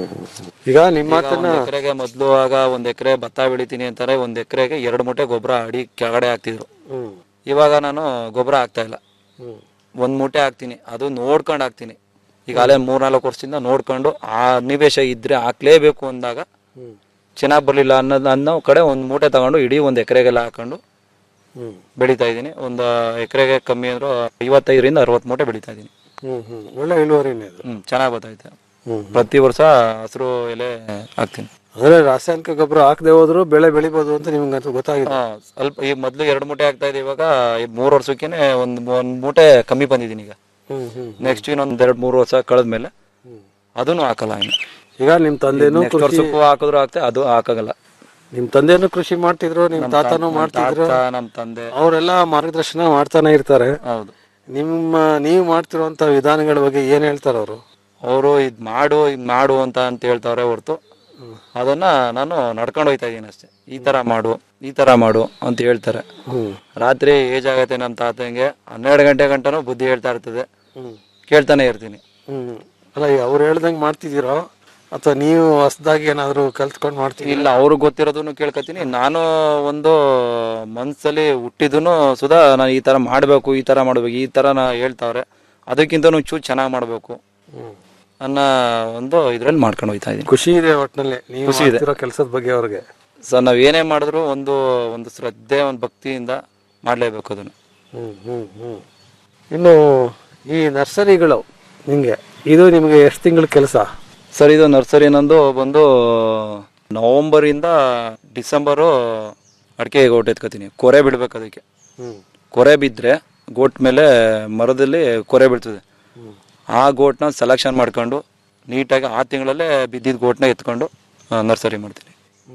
ಈಗ ನಿಮ್ಮ ಮಾತನ್ನ
ಎಕರೆಗೆ ಮೊದಲು ಆಗ ಒಂದ್ ಎಕರೆ ಭತ್ತ ಬೆಳಿತೀನಿ ಅಂತಾರೆ ಒಂದ್ ಎಕರೆಗೆ ಎರಡು ಮೂಟೆ ಗೊಬ್ಬರ ಅಡಿ ಕೆಳಗಡೆ ಹಾಕ್ತಿದ್ರು
ಹ್ಮ್
ಇವಾಗ ನಾನು ಗೊಬ್ಬರ ಹಾಕ್ತಾ ಇಲ್ಲ
ಹ್ಮ್
ಒಂದ್ ಮೂಟೆ ಹಾಕ್ತೀನಿ ಅದು ನೋಡ್ಕೊಂಡು ಹಾಕ್ತೀನಿ ಈಗ ಅಲ್ಲೇ ಮೂರ್ನಾಲ್ಕು ವರ್ಷದಿಂದ ನೋಡ್ಕೊಂಡು ಆ ನಿವೇಶ ಇದ್ರೆ ಹಾಕ್ಲೇಬೇಕು ಅಂದಾಗ
ಹ್ಮ್
ಚೆನ್ನಾಗಿ ಬರಲಿಲ್ಲ ಅನ್ನೋದು ಅನ್ನೋ ಕಡೆ ಒಂದು ಮೂಟೆ ತಗೊಂಡು ಇಡೀ ಒಂದು ಎಕರೆಗೆಲ್ಲ ಹಾಕೊಂಡು
ಹ್ಮ್
ಬೆಳಿತಾ ಇದ್ದೀನಿ ಒಂದು ಎಕರೆಗೆ ಕಮ್ಮಿ ಅಂದ್ರೂ ಐವತ್ತೈದರಿಂದ ಅರವತ್ತು ಮೂಟೆ ಬೆಳಿತಾ ಇದ್ದೀನಿ
ಹ್ಮ್ ಹ್ಮ್ ಒಳ್ಳೆ ಇಳುವರಿನೇ ಅದು
ಹ್ಮ್ ಚೆನ್ನಾಗಿ ಬರ್ತೈತೆ
ಹ್ಮ್
ಪ್ರತಿ ವರ್ಷ ಹಸಿರು ಎಲೆ ಹಾಕ್ತೀನಿ
ಅಂದ್ರೆ ರಾಸಾಯನಿಕ ಗೊಬ್ಬರ ಹಾಕದೆ ಹೋದ್ರು ಬೆಳೆ ಬೆಳಿಬೋದು ಅಂತ ನಿಮ್ಗೆ ಗೊತ್ತಾಗಿದೆ
ಹಾ, ಸ್ವಲ್ಪ ಈಗ ಮೊದಲು ಎರಡು ಮೂಟೆ ಆಗ್ತಾ ಇದೆ ಇವಾಗ ಈ ಮೂರು ವರ್ಷಕ್ಕೇನೆ ಒಂದು ಒಂದ್ ಮೂಟೆ ಕಮ್ಮಿ ಬಂದಿದ್ದೀನಿ ಈಗ
ಹ್ಮ್ ಹ್ಮ್
ನೆಕ್ಸ್ಟ್ ಇನ್ನೊಂದ್ ಎರಡು ಮೂರು ವರ್ಷ ಕಳೆದ್ಮೇಲೆ ಅದನ್ನು ಹಾಕಲ್ಲ ಇನ್ನು
ಈಗ ನಿಮ್ ತಂದೆನೂ
ನೆಕ್ಸ್ಟ್
ಕೃಷಿ
ವರ್ಷಕ್ಕೂ ಹಾಕಿದ್ರು ಆಗ್ತದೆ ಅದು ಹಾಕಾಗಲ್ಲ
ನಿಮ್ ತಂದೆನೂ ಕೃಷಿ ಮಾಡ್ತಿದ್ರು ನಿಮ್
ನಮ್
ತಾತನೂ
ತಾತ-
ಮಾಡ್ತಿದ್ರು
ತಾತ, ನಮ್ ತಂದೆ
ಅವರೆಲ್ಲ ಮಾರ್ಗದರ್ಶನ ಮಾಡ್ತಾನೆ ಇರ್ತಾರೆ
ಹೌದು
ನಿಮ್ಮ ನೀವು ಮಾಡ್ತಿರುವಂತ ವಿಧಾನಗಳ ಬಗ್ಗೆ ಏನ್ ಹೇಳ್ತಾರ ಅವರು
ಅವರು ಇದ್ ಮಾಡು ಇದ್ ಮಾಡು ಅಂತ ಅಂತ ಹೇಳ್ತಾವ್ರೆ ಹೊರ್ತು ಅದನ್ನ ನಾನು ನಡ್ಕೊಂಡು ಹೋಯ್ತಾ ಇದೀನಿ ಅಷ್ಟೇ ಈ ತರ ಮಾಡು ಈ ತರ ಮಾಡು ಅಂತ ಹೇಳ್ತಾರೆ
ಹ್ಮ್
ರಾತ್ರಿ ಏಜ್ ಆಗತ್ತೆ ನಮ್ಮ ತಾತಂಗೆ ಹನ್ನೆರಡು ಗಂಟೆ ಗಂಟನೂ ಬುದ್ಧಿ ಹೇಳ್ತಾ ಇರ್ತದೆ
ಹ್ಮ್
ಕೇಳ್ತಾನೆ ಇರ್ತೀನಿ
ಹ್ಮ್ ಅಲ್ಲ ಈಗ ಅವ್ರು ಹೇಳ್ದಂಗ್ ಮಾಡ್ತಿದ್ದೀರೋ ಅಥವಾ ನೀವು ಹೊಸದಾಗಿ ಏನಾದ್ರು ಕಲ್ತ್ಕೊಂಡ್ ಮಾಡ್ತೀವಿ
ಇಲ್ಲ ಅವ್ರಿಗೆ ಗೊತ್ತಿರೋದನ್ನು ಕೇಳ್ಕೊತೀನಿ ನಾನು ಒಂದು ಮನ್ಸಲ್ಲಿ ಹುಟ್ಟಿದನು ಸುಧಾ ನಾನು ಈ ತರ ಮಾಡ್ಬೇಕು ಈ ತರ ಮಾಡ್ಬೇಕು ಈ ತರ ನಾ ಹೇಳ್ತಾವ್ರೆ ಅದಕ್ಕಿಂತ ಚೂರು ಚೆನ್ನಾಗಿ ಮಾಡ್ಬೇಕು ಅನ್ನೋ ಒಂದು ಇದ್ರಲ್ಲಿ ಮಾಡ್ಕೊಂಡು ಹೋಯ್ತಾ ಇದೀನಿ
ಖುಷಿ ಇದೆ ಒಟ್ನಲ್ಲಿ ನೀವು
ಖುಷಿ ಇದೆ.
ಮಾಡ್ತಿರೋ ಕೆಲಸದ ಬಗ್ಗೆ ಅವ್ರಿಗೆ
ಸೊ ನಾವ್ ಏನೇ ಮಾಡಿದ್ರು ಒಂದು ಒಂದು ಶ್ರದ್ಧೆ ಒಂದು ಭಕ್ತಿಯಿಂದ ಮಾಡ್ಲೇಬೇಕು ಅದನ್ನು
ಹ್ಮ್ ಹ್ಮ್ ಹ್ಮ್ ಇನ್ನು ಈ ನರ್ಸರಿಗಳು ನಿಂಗೆ ಇದು ನಿಮ್ಗೆ ಎಷ್ಟು ತಿಂಗಳ ಕೆಲಸ
ಸರ್ ಇದು ನರ್ಸರಿ ನಂದು ಬಂದು ನವಂಬರ್ ಇಂದ ಡಿಸೆಂಬರು ಅಡಿಕೆ ಗೋಟ್ ಎತ್ಕೋತೀನಿ ಕೊರೆ ಬಿಡ್ಬೇಕು ಅದಕ್ಕೆ
ಹ್ಮ್
ಕೊರೆ ಬಿದ್ದರೆ ಗೋಟ್ ಮೇಲೆ ಮರದಲ್ಲಿ ಕೊರೆ ಬೀಳ್ತದೆ ಆ ಗೋಟ್ನ ಸೆಲೆಕ್ಷನ್ ಮಾಡ್ಕೊಂಡು ನೀಟಾಗಿ ಆ ತಿಂಗಳಲ್ಲೇ ಬಿದ್ದಿದ್ದ ಗೋಟ್ನ ಎತ್ಕೊಂಡು ನರ್ಸರಿ ಮಾಡ್ತೀನಿ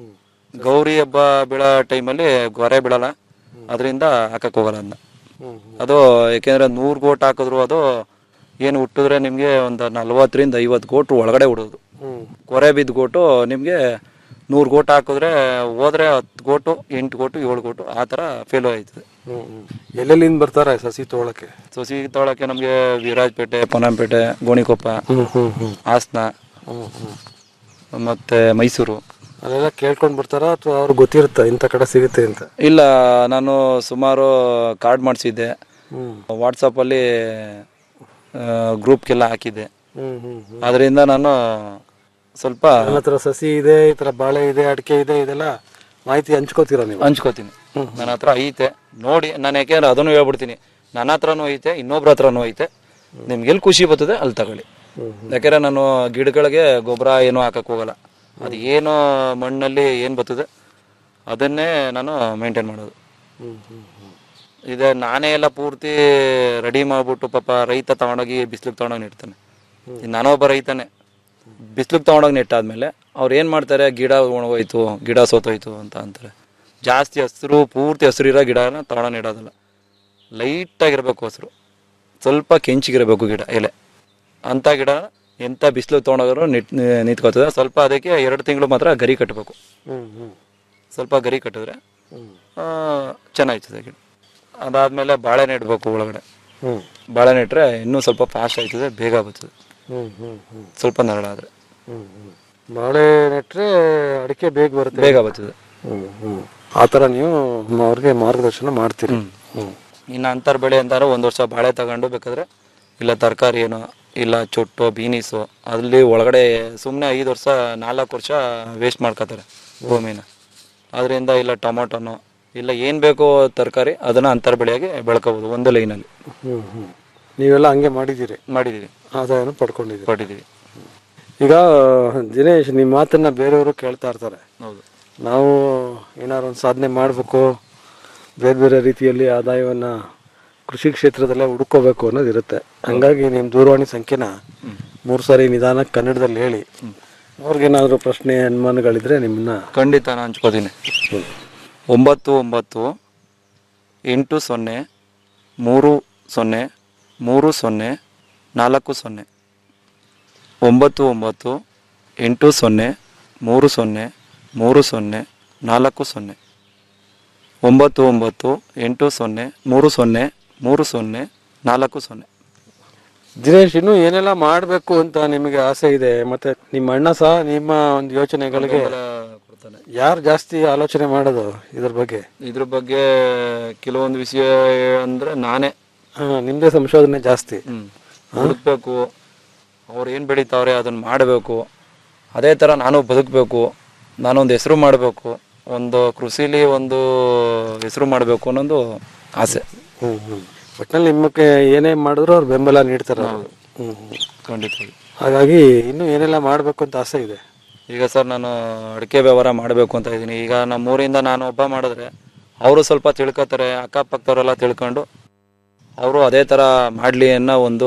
ಗೌರಿ ಹಬ್ಬ ಬೀಳೋ ಟೈಮಲ್ಲಿ ಗೊರೆ ಬೀಳಲ್ಲ ಅದರಿಂದ ಹಾಕಕ್ ಹೋಗಲ್ಲ ಅದನ್ನ ಅದು ಯಾಕೆಂದ್ರೆ ನೂರು ಗೋಟ್ ಹಾಕಿದ್ರು ಅದು ಏನು ಹುಟ್ಟಿದ್ರೆ ನಿಮಗೆ ಒಂದು ನಲ್ವತ್ತರಿಂದ ಐವತ್ತು ಗೋಟು ಒಳಗಡೆ ಉಡೋದು ಕೊರೆ ಬಿದ್ದ ಗೋಟು ನಿಮಗೆ ನೂರು ಗೋಟ್ ಹಾಕಿದ್ರೆ ಹೋದ್ರೆ ಹತ್ತು ಗೋಟು ಎಂಟು ಗೋಟು ಏಳು ಗೋಟು ಆ ಥರ ಫೇಲ್ ಆಯ್ತದೆ
ಹ್ಮ್ ಹ್ಮ್ ಎಲ್ಲೆಲ್ಲಿಂದ ಬರ್ತಾರೆ ಸಸಿ ತೊಗೊಳಕ್ಕೆ
ಸೊಸಿ ತೊಗೊಳಕ್ಕೆ ನಮಗೆ ವೀರಾಜಪೇಟೆ ಪೊನ್ನಂಪೇಟೆ ಗೋಣಿಕೊಪ್ಪ
ಹ್ಮ್ ಹ್ಮ್ ಹ್ಮ್
ಹಾಸನ
ಹ್ಮ್ ಹ್ಮ್
ಮತ್ತೆ ಮೈಸೂರು
ಅಲ್ಲೆಲ್ಲ ಕೇಳ್ಕೊಂಡ್ ಬರ್ತಾರ ಅಥವಾ ಅವ್ರಿಗೆ ಗೊತ್ತಿರುತ್ತಾ ಇಂಥ ಕಡೆ ಸಿಗುತ್ತೆ ಅಂತ
ಇಲ್ಲ ನಾನು ಸುಮಾರು ಕಾರ್ಡ್ ಮಾಡಿಸಿದ್ದೆ
ಹ್ಮ್
ವಾಟ್ಸಪ್ಪಲ್ಲಿ ಗ್ರೂಪ್ಗೆಲ್ಲ ಹಾಕಿದ್ದೆ
ಹ್ಮ್ ಹ್ಮ್ ಹ್ಮ್
ಅದರಿಂದ ನಾನು ಸ್ವಲ್ಪ
ನನ್ನ ಹತ್ರ ಸಸಿ ಇದೆ ಈ ತರ ಬಾಳೆ ಇದೆ ಅಡಿಕೆ ಇದೆ ಇದೆಲ್ಲ ಮಾಹಿತಿ ಹಂಚ್ಕೋತೀರಾ ನೀವು
ಹಂಚ್ಕೋತೀನಿ ನನ್ನ ಹತ್ರ ಐತೆ ನೋಡಿ ನಾನು ಯಾಕೆಂದ್ರೆ ಅದನ್ನು ಹೇಳ್ಬಿಡ್ತೀನಿ ನನ್ನ ಹತ್ರನೂ ಐತೆ ಇನ್ನೊಬ್ರ ಹತ್ರನೂ ಐತೆ ನಿಮ್ಗೆ ಎಲ್ಲಿ ಖುಷಿ ಬರ್ತದೆ ಅಲ್ಲಿ ತಗೊಳ್ಳಿ ಯಾಕೆಂದ್ರೆ ನಾನು ಗಿಡಗಳಿಗೆ ಗೊಬ್ಬರ ಏನೂ ಹಾಕಕ್ ಹೋಗಲ್ಲ ಅದು ಏನು ಮಣ್ಣಲ್ಲಿ ಏನು ಬರ್ತದೆ ಅದನ್ನೇ ನಾನು ಮೇಂಟೈನ್ ಮಾಡೋದು ಇದೆ ನಾನೇ ಎಲ್ಲ ಪೂರ್ತಿ ರೆಡಿ ಮಾಡ್ಬಿಟ್ಟು ಪಾಪ ರೈತ ತಗೊಂಡೋಗಿ ಬಿಸ್ಲಿಗೆ ತಗೊಂಡೋಗಿ ನೆಡ್ತಾನೆ ಈಗ ನಾನೊಬ್ಬ ರೈತನೇ ಬಿಸ್ಲಿಗೆ ತಗೊಂಡೋಗಿ ನೆಟ್ಟಾದ್ಮೇಲೆ ಅವ್ರು ಏನು ಮಾಡ್ತಾರೆ ಗಿಡ ಒಣಗೋಯ್ತು ಗಿಡ ಸೋತೋಯ್ತು ಅಂತ ಅಂತಾರೆ ಜಾಸ್ತಿ ಹಸಿರು ಪೂರ್ತಿ ಹಸಿರು ಇರೋ ಗಿಡನ ತಗೊಂಡು ನೆಡೋದಿಲ್ಲ ಲೈಟಾಗಿರ್ಬೇಕು ಹಸಿರು ಸ್ವಲ್ಪ ಕೆಂಚಿಗಿರಬೇಕು ಗಿಡ ಎಲೆ ಅಂಥ ಗಿಡ ಎಂಥ ಬಿಸಿಲು ತೊಗೊಂಡೋದ್ರು ನಿಟ್ ನಿಂತ್ಕೋತದೆ ಸ್ವಲ್ಪ ಅದಕ್ಕೆ ಎರಡು ತಿಂಗಳು ಮಾತ್ರ ಗರಿ ಕಟ್ಟಬೇಕು
ಹ್ಮ್ ಹ್ಮ್
ಸ್ವಲ್ಪ ಗರಿ ಕಟ್ಟಿದ್ರೆ ಆ, ಚೆನ್ನಾಗ್ತದೆ ಗಿಡ ಅದಾದ್ಮೇಲೆ ಬಾಳೆ ನೆಡ್ಬೇಕು ಒಳಗಡೆ
ಹ್ಮ್
ಬಾಳೆ ನೆಟ್ರೆ ಇನ್ನೂ ಸ್ವಲ್ಪ ಫಾಸ್ಟ್ ಆಯ್ತದೆ ಬೇಗ ಬರ್ತದೆ
ಹ್ಮ್ ಹ್ಮ್ ಹ್ಮ್
ಸ್ವಲ್ಪ ನರಳಾದ್ರೆ
ಹ್ಮ್ ಹ್ಮ್ ಬಾಳೆ ನೆಟ್ರೆ ಅಡಿಕೆ ಬೇಗ ಬರುತ್ತೆ
ಬೇಗ ಬರ್ತದೆ
ಹ್ಮ್ ಹ್ಮ್ ಆ ಥರ ನೀವು ಮ- ಅವ್ರಿಗೆ ಮಾರ್ಗದರ್ಶನ ಮಾಡ್ತೀರಿ ಹ್ಮ್
ಇನ್ನು ಅಂತರ್ ಬೆಳೆ ಅಂತಾರೆ ಒಂದು ವರ್ಷ ಬಾಳೆ ತಗೊಂಡು ಬೇಕಾದ್ರೆ ಇಲ್ಲ ತರಕಾರಿ ಏನೋ ಇಲ್ಲ ಚೊಟ್ಟು ಬೀನೀಸು ಅಲ್ಲಿ ಒಳಗಡೆ ಸುಮ್ಮನೆ ಐದು ವರ್ಷ ನಾಲ್ಕು ವರ್ಷ ವೇಸ್ಟ್ ಮಾಡ್ಕೋತಾರೆ ಭೂಮಿನ ಅದರಿಂದ ಇಲ್ಲ ಟೊಮೊಟೊನೋ ಇಲ್ಲ ಏನು ಬೇಕೋ ತರಕಾರಿ ಅದನ್ನು ಅಂತರ್ ಬೆಳೆಯಾಗಿ ಬೆಳ್ಕೋಬೋದು ಒಂದು ಲೈನಲ್ಲಿ
ಹ್ಮ್ ಹ್ಮ್ ನೀವೆಲ್ಲ ಹಂಗೆ ಮಾಡಿದ್ದೀರಿ
ಮಾಡಿದ್ದೀವಿ
ಆದಾಯನ ಪಡ್ಕೊಂಡಿದ್ದೀರಿ
ಪಟ್ಟಿದ್ದೀವಿ
ಈಗ ದಿನೇಶ್ ನಿಮ್ಮ ಮಾತನ್ನ ಬೇರೆಯವರು ಕೇಳ್ತಾ ಇರ್ತಾರೆ
ಹೌದು
ನಾವು ಏನಾದ್ರು ಒಂದು ಸಾಧನೆ ಮಾಡಬೇಕು ಬೇರೆ ಬೇರೆ ರೀತಿಯಲ್ಲಿ ಆದಾಯವನ್ನ ಕೃಷಿ ಕ್ಷೇತ್ರದಲ್ಲೇ ಹುಡ್ಕೋಬೇಕು ಅನ್ನೋದು ಇರುತ್ತೆ ಹಂಗಾಗಿ ನಿಮ್ಮ ದೂರವಾಣಿ ಸಂಖ್ಯೆನ ಮೂರು ಸಾರಿ ನಿಧಾನ ಕನ್ನಡದಲ್ಲಿ ಹೇಳಿ ಅವ್ರಿಗೇನಾದರೂ ಪ್ರಶ್ನೆ ಅನುಮಾನಗಳಿದ್ರೆ ನಿಮ್ಮನ್ನ
ಖಂಡಿತ ನಾನು ಹಂಚ್ಕೋತೀನಿ ಒಂಬತ್ತು ಒಂಬತ್ತು ಎಂಟು ಸೊನ್ನೆ ಮೂರು ಸೊನ್ನೆ ಮೂರು ಸೊನ್ನೆ ನಾಲ್ಕು ಸೊನ್ನೆ ಒಂಬತ್ತು ಒಂಬತ್ತು ಎಂಟು ಸೊನ್ನೆ ಮೂರು ಸೊನ್ನೆ ಮೂರು ಸೊನ್ನೆ ನಾಲ್ಕು ಸೊನ್ನೆ ಒಂಬತ್ತು ಒಂಬತ್ತು ಎಂಟು ಸೊನ್ನೆ ಮೂರು ಸೊನ್ನೆ ಮೂರು ಸೊನ್ನೆ ನಾಲ್ಕು ಸೊನ್ನೆ
ದಿನೇಶ್ ಇನ್ನು ಏನೆಲ್ಲ ಮಾಡಬೇಕು ಅಂತ ನಿಮಗೆ ಆಸೆ ಇದೆ ಮತ್ತೆ ನಿಮ್ಮ ಅಣ್ಣ ಸಹ ನಿಮ್ಮ ಒಂದು ಯೋಚನೆಗಳಿಗೆ ಯಾರು ಜಾಸ್ತಿ ಆಲೋಚನೆ ಮಾಡೋದು ಇದ್ರ ಬಗ್ಗೆ
ಇದ್ರ ಬಗ್ಗೆ ಕೆಲವೊಂದು ವಿಷಯ ಅಂದ್ರೆ ನಾನೇ
ಹಾ ನಿಮ್ದೇ ಸಂಶೋಧನೆ ಜಾಸ್ತಿ
ಹ್ಮ್ ಹುಡುಕ್ಬೇಕು ಅವ್ರು ಏನು ಬೆಳಿತಾವ್ರೆ ಅದನ್ನ ಮಾಡಬೇಕು ಅದೇ ಥರ ನಾನು ಬದುಕಬೇಕು ನಾನೊಂದು ಹೆಸರು ಮಾಡಬೇಕು ಒಂದು ಕೃಷಿಲಿ ಒಂದು ಹೆಸರು ಮಾಡಬೇಕು ಅನ್ನೋದು ಆಸೆ
ಹ್ಮ್ ಹ್ಮ್ ಒಟ್ನಲ್ಲಿ ನಿಮ್ಮಕ್ಕೆ ಏನೇ ಮಾಡಿದ್ರು ಅವ್ರು ಬೆಂಬಲ ನೀಡ್ತಾರೆ ಅವ್ರು. ಹ್ಮ್ ಹ್ಮ್
ಖಂಡಿತ
ಹಾಗಾಗಿ ಇನ್ನೂ ಏನೆಲ್ಲ ಮಾಡಬೇಕು ಅಂತ ಆಸೆ ಇದೆ
ಈಗ ಸರ್ ನಾನು ಅಡಿಕೆ ವ್ಯವಹಾರ ಮಾಡಬೇಕು ಅಂತ ಇದ್ದೀನಿ ಈಗ ನಮ್ಮ ಊರಿಂದ ನಾನು ಒಬ್ಬ ಮಾಡಿದ್ರೆ ಅವರು ಸ್ವಲ್ಪ ತಿಳ್ಕೊತಾರೆ ಅಕ್ಕಪಕ್ಕದವರೆಲ್ಲ ತಿಳ್ಕೊಂಡು ಅವರು ಅದೇ ಥರ ಮಾಡಲಿ ಅನ್ನೋ ಒಂದು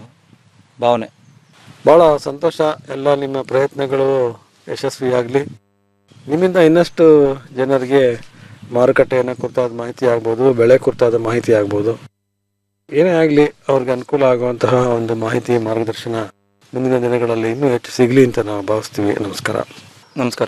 ಭಾವನೆ
ಬಹಳ ಸಂತೋಷ ಎಲ್ಲ ನಿಮ್ಮ ಪ್ರಯತ್ನಗಳು ಯಶಸ್ವಿಯಾಗಲಿ ನಿಮ್ಮಿಂದ ಇನ್ನಷ್ಟು ಜನರಿಗೆ ಮಾರುಕಟ್ಟೆಯನ್ನು ಕುರಿತಾದ ಮಾಹಿತಿ ಆಗ್ಬೋದು ಬೆಳೆ ಕುರಿತಾದ ಮಾಹಿತಿ ಆಗ್ಬೋದು ಏನೇ ಆಗಲಿ ಅವ್ರಿಗೆ ಅನುಕೂಲ ಆಗುವಂತಹ ಒಂದು ಮಾಹಿತಿ ಮಾರ್ಗದರ್ಶನ ಮುಂದಿನ ದಿನಗಳಲ್ಲಿ ಇನ್ನೂ ಹೆಚ್ಚು ಸಿಗಲಿ ಅಂತ ನಾವು ಭಾವಿಸ್ತೀವಿ ನಮಸ್ಕಾರ
ನಮಸ್ಕಾರ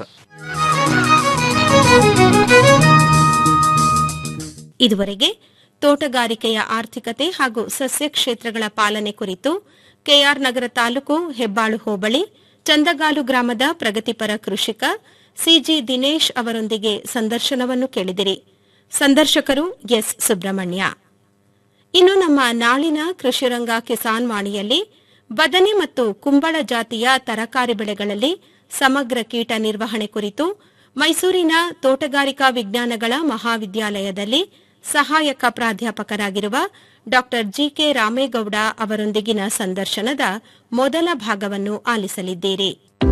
ಇದುವರೆಗೆ ತೋಟಗಾರಿಕೆಯ ಆರ್ಥಿಕತೆ ಹಾಗೂ ಸಸ್ಯ ಕ್ಷೇತ್ರಗಳ ಪಾಲನೆ ಕುರಿತು ಕೆಆರ್ ನಗರ ತಾಲೂಕು ಹೆಬ್ಬಾಳು ಹೋಬಳಿ ಚಂದಗಾಲು ಗ್ರಾಮದ ಪ್ರಗತಿಪರ ಕೃಷಿಕ ಸಿಜಿ ದಿನೇಶ್ ಅವರೊಂದಿಗೆ ಸಂದರ್ಶನವನ್ನು ಕೇಳಿದಿರಿ ಸಂದರ್ಶಕರು ಎಸ್ ಸುಬ್ರಹ್ಮಣ್ಯ ಇನ್ನು ನಮ್ಮ ನಾಳಿನ ಕೃಷಿರಂಗ ಕಿಸಾನ್ ವಾಣಿಯಲ್ಲಿ ಬದನೆ ಮತ್ತು ಕುಂಬಳ ಜಾತಿಯ ತರಕಾರಿ ಬೆಳೆಗಳಲ್ಲಿ ಸಮಗ್ರ ಕೀಟ ನಿರ್ವಹಣೆ ಕುರಿತು ಮೈಸೂರಿನ ತೋಟಗಾರಿಕಾ ವಿಜ್ಞಾನಗಳ ಮಹಾವಿದ್ಯಾಲಯದಲ್ಲಿ ಸಹಾಯಕ ಪ್ರಾಧ್ಯಾಪಕರಾಗಿರುವ ಡಾ ಜಿಕೆ ರಾಮೇಗೌಡ ಅವರೊಂದಿಗಿನ ಸಂದರ್ಶನದ ಮೊದಲ ಭಾಗವನ್ನು ಆಲಿಸಲಿದ್ದೀರಿ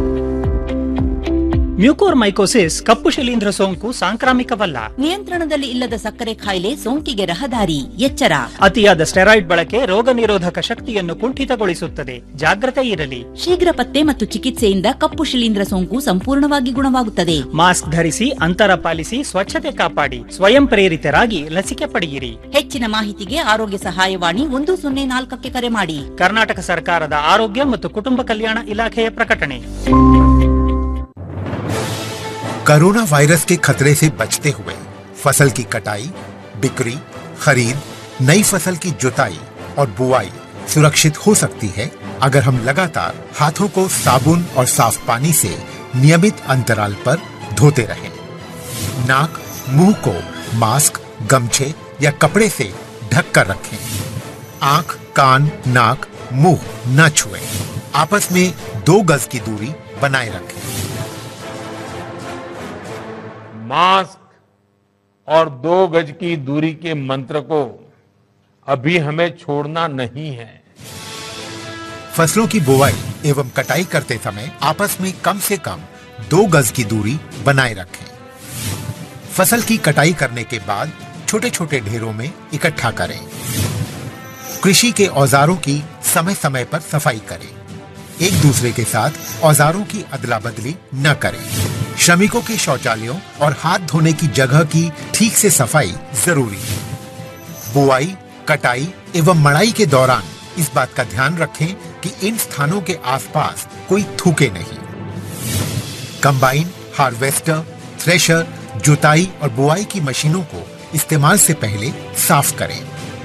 ಮ್ಯೂಕೋರ್ ಮೈಕೋಸಿಸ್ ಕಪ್ಪು ಶಿಲೀಂಧ್ರ ಸೋಂಕು ಸಾಂಕ್ರಾಮಿಕವಲ್ಲ
ನಿಯಂತ್ರಣದಲ್ಲಿ ಇಲ್ಲದ ಸಕ್ಕರೆ ಕಾಯಿಲೆ ಸೋಂಕಿಗೆ ರಹದಾರಿ ಎಚ್ಚರ
ಅತಿಯಾದ ಸ್ಟೆರಾಯ್ಡ್ ಬಳಕೆ ರೋಗ ನಿರೋಧಕ ಶಕ್ತಿಯನ್ನು ಕುಂಠಿತಗೊಳಿಸುತ್ತದೆ ಜಾಗ್ರತೆ ಇರಲಿ
ಶೀಘ್ರ ಪತ್ತೆ ಮತ್ತು ಚಿಕಿತ್ಸೆಯಿಂದ ಕಪ್ಪು ಶಿಲೀಂಧ್ರ ಸೋಂಕು ಸಂಪೂರ್ಣವಾಗಿ ಗುಣವಾಗುತ್ತದೆ
ಮಾಸ್ಕ್ ಧರಿಸಿ ಅಂತರ ಪಾಲಿಸಿ ಸ್ವಚ್ಛತೆ ಕಾಪಾಡಿ ಸ್ವಯಂ ಪ್ರೇರಿತರಾಗಿ ಲಸಿಕೆ ಪಡೆಯಿರಿ
ಹೆಚ್ಚಿನ ಮಾಹಿತಿಗೆ ಆರೋಗ್ಯ ಸಹಾಯವಾಣಿ ಒಂದು ಸೊನ್ನೆ ನಾಲ್ಕಕ್ಕೆ ಕರೆ ಮಾಡಿ
ಕರ್ನಾಟಕ ಸರ್ಕಾರದ ಆರೋಗ್ಯ ಮತ್ತು ಕುಟುಂಬ ಕಲ್ಯಾಣ ಇಲಾಖೆಯ ಪ್ರಕಟಣೆ
कोरोना वायरस के खतरे से बचते हुए फसल की कटाई बिक्री खरीद नई फसल की जुताई और बुआई सुरक्षित हो सकती है अगर हम लगातार हाथों को साबुन और साफ पानी से नियमित अंतराल पर धोते रहें। नाक मुंह को मास्क गमछे या कपड़े से ढक कर रखें आंख कान नाक मुंह न छुएं। आपस में दो गज की दूरी बनाए रखें
मास्क और दो गज की दूरी के मंत्र को अभी हमें छोड़ना नहीं है
फसलों की बुवाई एवं कटाई करते समय आपस में कम से कम दो गज की दूरी बनाए रखें फसल की कटाई करने के बाद छोटे छोटे ढेरों में इकट्ठा करें कृषि के औजारों की समय समय पर सफाई करें एक दूसरे के साथ औजारों की अदला बदली न करें श्रमिकों के शौचालयों और हाथ धोने की जगह की ठीक से सफाई जरूरी है बुआई कटाई एवं मड़ाई के दौरान इस बात का ध्यान रखें कि इन स्थानों के आसपास कोई थूके नहीं कंबाइन हार्वेस्टर थ्रेशर जुताई और बुआई की मशीनों को इस्तेमाल से पहले साफ करें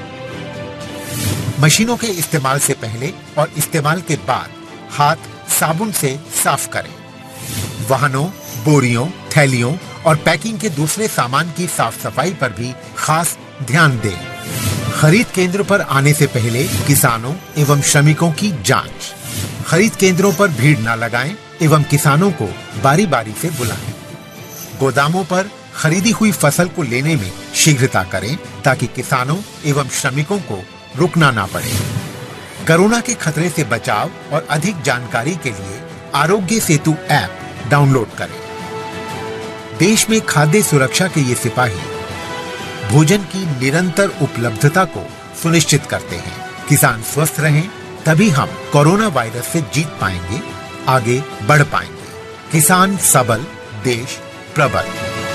मशीनों के इस्तेमाल से पहले और इस्तेमाल के बाद हाथ साबुन से साफ करें वाहनों बोरियों थैलियों और पैकिंग के दूसरे सामान की साफ सफाई पर भी खास ध्यान दें खरीद केंद्र पर आने से पहले किसानों एवं श्रमिकों की जांच खरीद केंद्रों पर भीड़ न लगाएं एवं किसानों को बारी बारी से बुलाएं गोदामों पर खरीदी हुई फसल को लेने में शीघ्रता करें ताकि किसानों एवं श्रमिकों को रुकना ना पड़े कोरोना के खतरे से बचाव और अधिक जानकारी के लिए आरोग्य सेतु ऐप डाउनलोड करें देश में खाद्य सुरक्षा के ये सिपाही भोजन की निरंतर उपलब्धता को सुनिश्चित करते हैं किसान स्वस्थ रहें तभी हम कोरोना वायरस से जीत पाएंगे आगे बढ़ पाएंगे किसान सबल देश प्रबल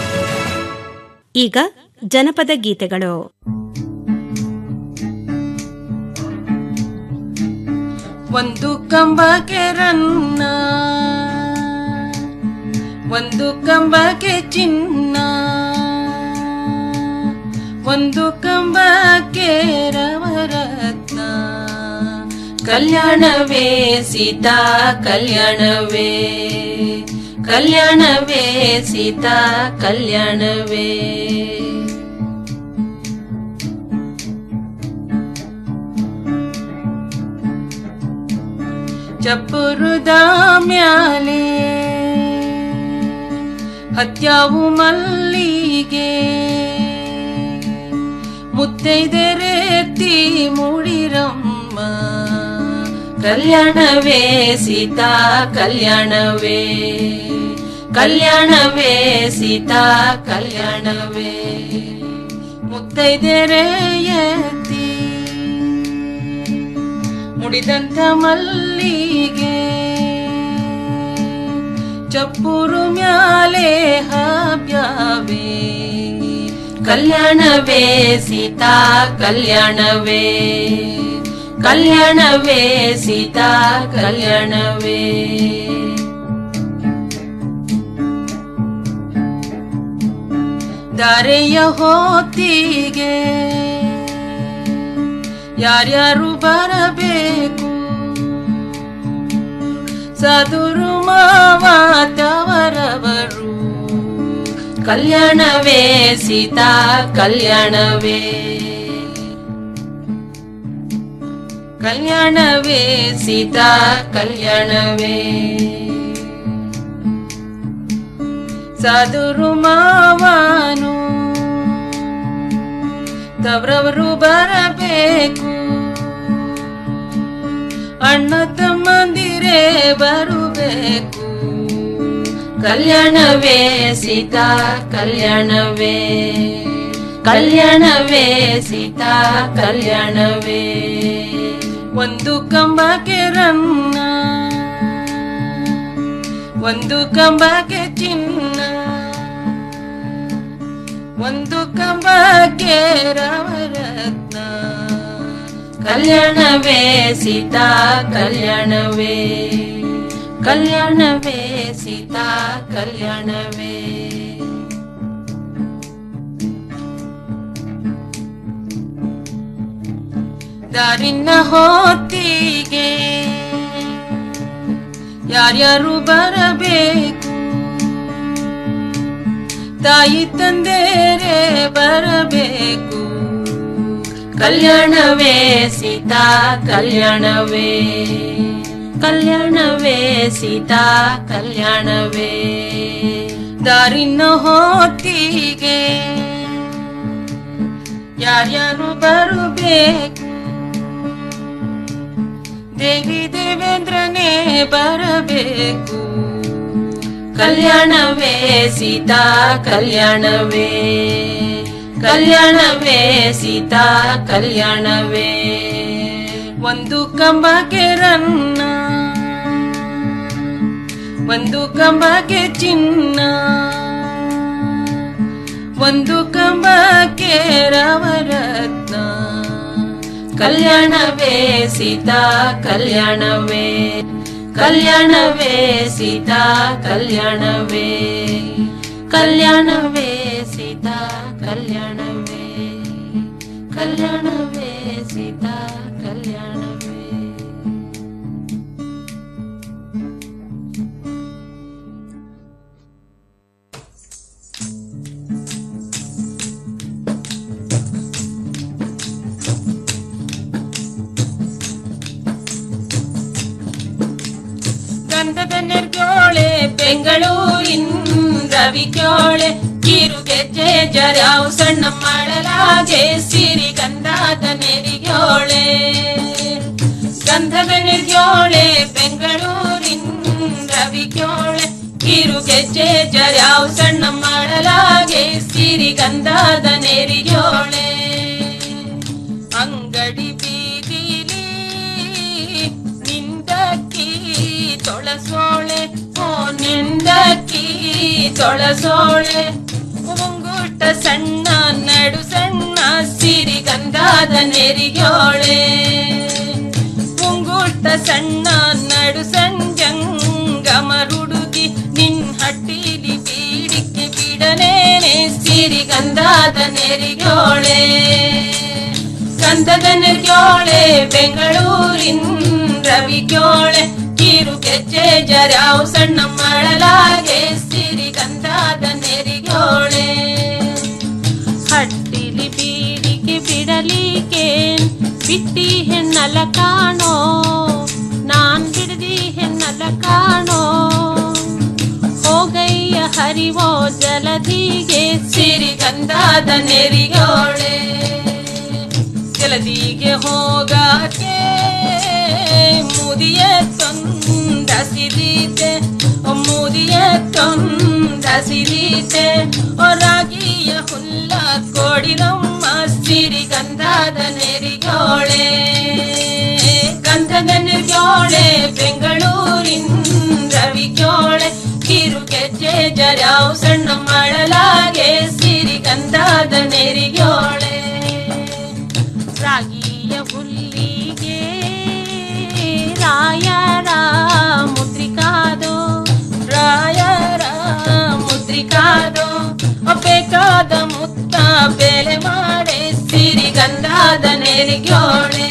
ಈಗ ಜನಪದ ಗೀತೆಗಳು
ಒಂದು ಕಂಬಕ್ಕೆ ರನ್ನ ಒಂದು ಕಂಬಕ್ಕೆ ಚಿನ್ನ ಒಂದು ಕಂಬಕ್ಕೆ ರವರತ್ನ ಕಲ್ಯಾಣವೇ ಸೀತಾ ಕಲ್ಯಾಣವೇ ಕಲ್ಯಾಣವೇ ಸೀತಾ ಕಲ್ಯಾಣವೇ ಚಪ್ಪುರುದ ಮ್ಯಾಲೆ ಹತ್ಯಾವು ಮಲ್ಲಿಗೆ ಮುತ್ತೈದೆರೆತ್ತಿ ಮೂಡಿರಮ್ಮ ಕಲ್ಯಾಣವೇ ಸೀತಾ ಕಲ್ಯಾಣವೇ ಕಲ್ಯಾಣವೇ ಸೀತಾ ಕಲ್ಯಾಣವೇ ಮುತ್ತೈದೆರೆ ಎತ್ತಿ ಮುಡಿದಂತ ಮಲ್ಲಿಗೆ ಚಪ್ಪುರು ಮ್ಯಾಲೆ ಹಾಬ್ಯಾವೆ ಕಲ್ಯಾಣವೇ ಸೀತಾ ಕಲ್ಯಾಣವೇ ಕಲ್ಯಾಣವೇ ಸೀತಾ ಕಲ್ಯಾಣವೇ ದಾರೆಯ ಹೊತ್ತಿಗೆ ಯಾರ್ಯಾರು ಬರಬೇಕು ಸದುರು ಮಾವಾತವರವರು ಕಲ್ಯಾಣವೇ ಸೀತಾ ಕಲ್ಯಾಣವೇ ಕಲ್ಯಾಣವೇ ಸೀತಾ ಕಲ್ಯಾಣವೇ ಸದುರು ಮಾವನು ತವರವರು ಬರಬೇಕು ಅಣ್ಣ ತಮ್ಮಂದಿರೇ ಬರಬೇಕು ಕಲ್ಯಾಣವೇ ಸೀತಾ ಕಲ್ಯಾಣವೇ ಕಲ್ಯಾಣವೇ ಸೀತಾ ಕಲ್ಯಾಣವೇ ಒಂದು ಕಂಬಕ್ಕೆ ರನ್ನ ಒಂದು ಕಂಬಕ್ಕೆ ಚಿನ್ನ ಒಂದು ಕಂಬಕ್ಕೆ ರವರತ್ನ ಕಲ್ಯಾಣವೇ ಸೀತಾ ಕಲ್ಯಾಣವೇ ಕಲ್ಯಾಣವೇ ಸೀತಾ ಕಲ್ಯಾಣವೇ ದಾರಿನ ಹೊತ್ತಿಗೆ ಯಾರ್ಯಾರು ಬರಬೇಕು ತಾಯಿ ತಂದೆರೇ ಬರಬೇಕು ಕಲ್ಯಾಣವೇ ಸೀತಾ ಕಲ್ಯಾಣವೇ ಕಲ್ಯಾಣವೇ ಸೀತಾ ಕಲ್ಯಾಣವೇ ದಾರಿನ ಹೊತ್ತಿಗೆ ಯಾರ್ಯಾರು ಬರಬೇಕು ದೇವಿ ದೇವೇಂದ್ರನೇ ಬರಬೇಕು ಕಲ್ಯಾಣವೇ ಸೀತಾ ಕಲ್ಯಾಣವೇ ಕಲ್ಯಾಣವೇ ಸೀತಾ ಕಲ್ಯಾಣವೇ ಒಂದು ಕಂಬಕ್ಕೆ ರನ್ನ ಒಂದು ಕಂಬಕ್ಕೆ ಚಿನ್ನ ಒಂದು ಕಂಬಕ್ಕೆ ರವರತ್ನ ಕಲ್ಯಾಣವೇ ಸೀತಾ ಕಲ್ಯಾಣವೇ ಕಲ್ಯಾಣವೇ ಸೀತಾ ಕಲ್ಯಾಣವೇ ಕಲ್ಯಾಣವೇ ಸೀತಾ ಕಲ್ಯಾಣವೇ ಕಲ್ಯಾಣವೇ ಸೀತಾ ಕಲ್ಯಾಣವೇ ಗಂಧದ ನೆರ್ಗೋಳೆ ಬೆಂಗಳೂರಿನ ರವಿಕ್ಯೋಳೆ ಕಿರು ಗೆಜ್ಜೆ ಜರಾವು ಸಣ್ಣ ಮಾಡಲಾಗೆ ಸಿರಿ ಗಂಧದ ನೆರಿಗೋಳೆ ಗಂಧದ ನೆರ್ಗೋಳೆ ಬೆಂಗಳೂರಿನ ರವಿಕ್ಯೋಳೆ ಕಿರು ಗೆಜ್ಜೆ ಜರಾವು ಸಣ್ಣ ಮಾಡಲಾಗೆ ಸಿರಿ ಗಂಧದ ನೆರಿಗೋಳೆ ಅಂಗಡಿ ಬೀದಿಲಿ ನಿಂದಕ್ಕಿ ತೊಳಸೋಳೆ ಓ ನಿಂದಕ್ಕಿ ತೊಳಸೋಳೆ ಮುಂಗುಟ ಸಣ್ಣ ನಡು ಸಣ್ಣ ಸಿರಿ ಗಂಧಾದ ನೆರಿಗೋಳೆ ಮುಂಗುಟ ಸಣ್ಣ ನಡು ಸಂಜಂಗಮ ಹುಡುಗಿ ನಿನ್ ಹಟ್ಟಿಲಿ ಬೀಡಿಕೆ ಬಿಡನೇನೆ ಸಿರಿ ಗಂಧಾದ ನೆರಿಗೋಳೆ ಗಂಧದ ನೆರಿಗೋಳೆ ಬೆಂಗಳೂರಿನ ರವಿಗೋಳೆ ಕಿರು ಗೆಜ್ಜೆ ಜರಾವು ಸಣ್ಣ ಮಾಡಲಾಗೆ ಸಿರಿ ಗಂಧಾದ ನೆರಿಗೋಳೆ ಹಟ್ಟಿಲಿ ಬೀಡಿಗೆ ಬಿಡಲಿಕ್ಕೆ ಬಿಟ್ಟಿ ಹೆಣ್ಣಲ ಕಾಣೋ ನಾನ್ ಬಿಡದಿ ಹೆಣ್ಣಲ ಕಾಣೋ ಹೋಗಯ್ಯ ಹರಿವೋ ಜಲದಿಗೆ ಸಿರಿ ಗಂಧಾದ ನೆರಿಗೋಳೆ ಜಲದಿಗೆ ಹೋಗಕ್ಕೆ ಮುದಿಯ ತೊಂದಸಿದೀತೆ ಮುದಿಯ ತೊಂದಸಿದೀತೆ ರಾಗಿಯ ಹುಲ್ಲ ಕೊಡಿರಮ್ಮ ಸಿರಿ ಗಂಧದ ನೆರಿಗೋಳೆ ಗಂಧದ ನೆರಿಗೋಳೆ ಬೆಂಗಳೂರಿನ ರವಿಗೋಳೆ ಕಿರು ಗೆಜ್ಜೆ ಜರಾವು ಸಣ್ಣ ಮಾಡಲಾಗೆ ಸಿರಿ ಗಂಧದ ನೆರಿಗೋಳೆ ರಾಗಿಯ ಹುಲ್ಲಿಗೆ ರಾಯರ ಮುದ್ರಿಕಾದೋ ರಾಯರ ಮುದ್ರಿಕಾದೋ ಬೇಕಾದ ಮುತ್ತ ಬೆಲೆ ಮಾಡೆ ಸಿರಿ ಗಂಧದ ನೆರಿಗೋಳೆ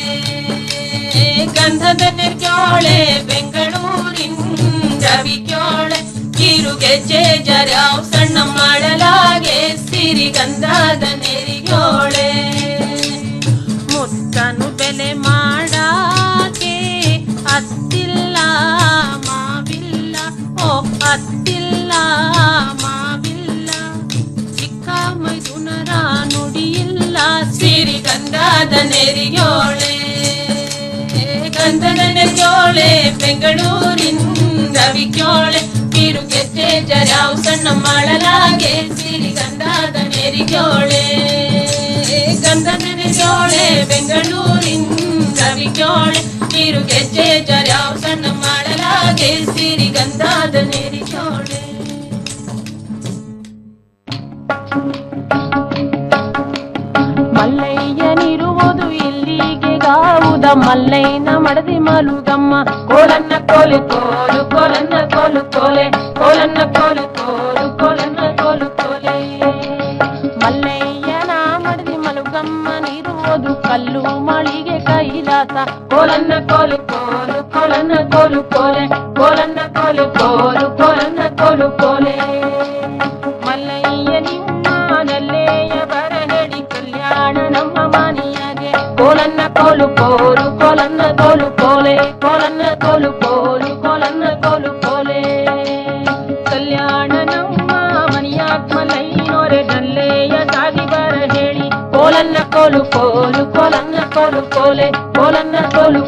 ಗಂಧದ ನೆರಿಗೋಳೆ ಬೆಂಗಳೂರಿನ ರವಿಗೋಳೆ ಕಿರು ಗೆಜ್ಜೆ ಜರಾವ್ ಸಣ್ಣ ಮಾಡಲಾಗೆ ಸಿರಿ ಗಂಧದ ನೆರಿಗೋಳೆ ಮುತ್ತನು ಬೆಲೆ ಮಾಡಾಕೆ ಅತ್ತಿಲ್ಲ ಮಾವಿಲ್ಲ ಓ ಅತ್ತಿಲ್ಲ ಮಾವಿಲ್ಲ ಚಿಕ್ಕ ಮೈದುನರ ನುಡಿಯಿಲ್ಲ ಸಿರಿ ಗಂಧದ ನೆರಿಗೋಳೆ ಗಂಧದ ನೆರಿಗೋಳೆ ಬೆಂಗಳೂರಿನ ರವಿಗೋಳೆ ಕಿರು ಗೆಜ್ಜೆ ಜರಾವು ಸಣ್ಣ ಮಾಡಲಾಗೆ ಸಿರಿ ಗಂಧದ ನೆರಿಗೋಳೆ ಗಂಧದ ನೆರಿಗೋಳೆ ಬೆಂಗಳೂರಿನ ರವಿಗೋಳೆ ಕಿರು ಗೆಜ್ಜೆ ಜರಾವು ಸಣ್ಣ ಮಾಡಲಾಗೆ ಸಿರಿ ಗಂಧದ ನೆರಿಗೋಳೆ
ಮಲ್ಲಯ್ಯನಿರುವುದು ಇಲ್ಲಿಗೆ ಗಾವುದ ಮಲ್ಲಯ್ಯನ ಮಡದಿ ಮಲುಗಮ್ಮ ಕೋಲನ್ನ ಕೋಲು ಕೋಲು ಕೋಲನ್ನ ಕೋಲು ಕೋಲೆ ಕೋಲನ್ನ ಕೋಲು ಕೋಲು ಕೋಲನ್ನ ಕೋಲು ಕೋಲೆ ಮಲ್ಲಯ್ಯನ ಮಡದಿ ಮಲುಗಮ್ಮನಿರುವುದು ಕಲ್ಲು ಮಳಿಗೆ ಕೈಲಾಸ ಕೋಲನ್ನ ಕೋಲು ಕೋಲು ಕೋಲನ್ನ ಕೋಲು ಕೋಲೆ ಕೋಲನ್ನ ಕೋಲು ಕೋಲು ಕೋಲನ್ನ ಕೋಲು ಕೋಲೆ ಮಲ್ಲಯ್ಯ ನಿಮ್ಮ ನಲ್ಲೆಯ ಬರಹಡಿ ಕಲ್ಯಾಣ ನಮ್ಮ ಮನೆಯಾಗೆ ಕೋಲನ್ನ ಕೋಲು ಕೋಲು ಕೋಲನ್ನ ಕೋಲು ಕೋಲೆ ಕಲ್ಯಾಣ ನಮ್ಮ ಮನಿಯಾತ್ಮಲೈನೋರೆ ಡಲ್ಲೆಯ ಸಾಗಿ ಬರ ಹೇಳಿ ಕೋಲನ್ನ ಕೋಲು ಕೋಲು ಕೋಲನ್ನ ಕೋಲು ಕೋಲೆ ಕೋಲನ್ನ ಕೋಲು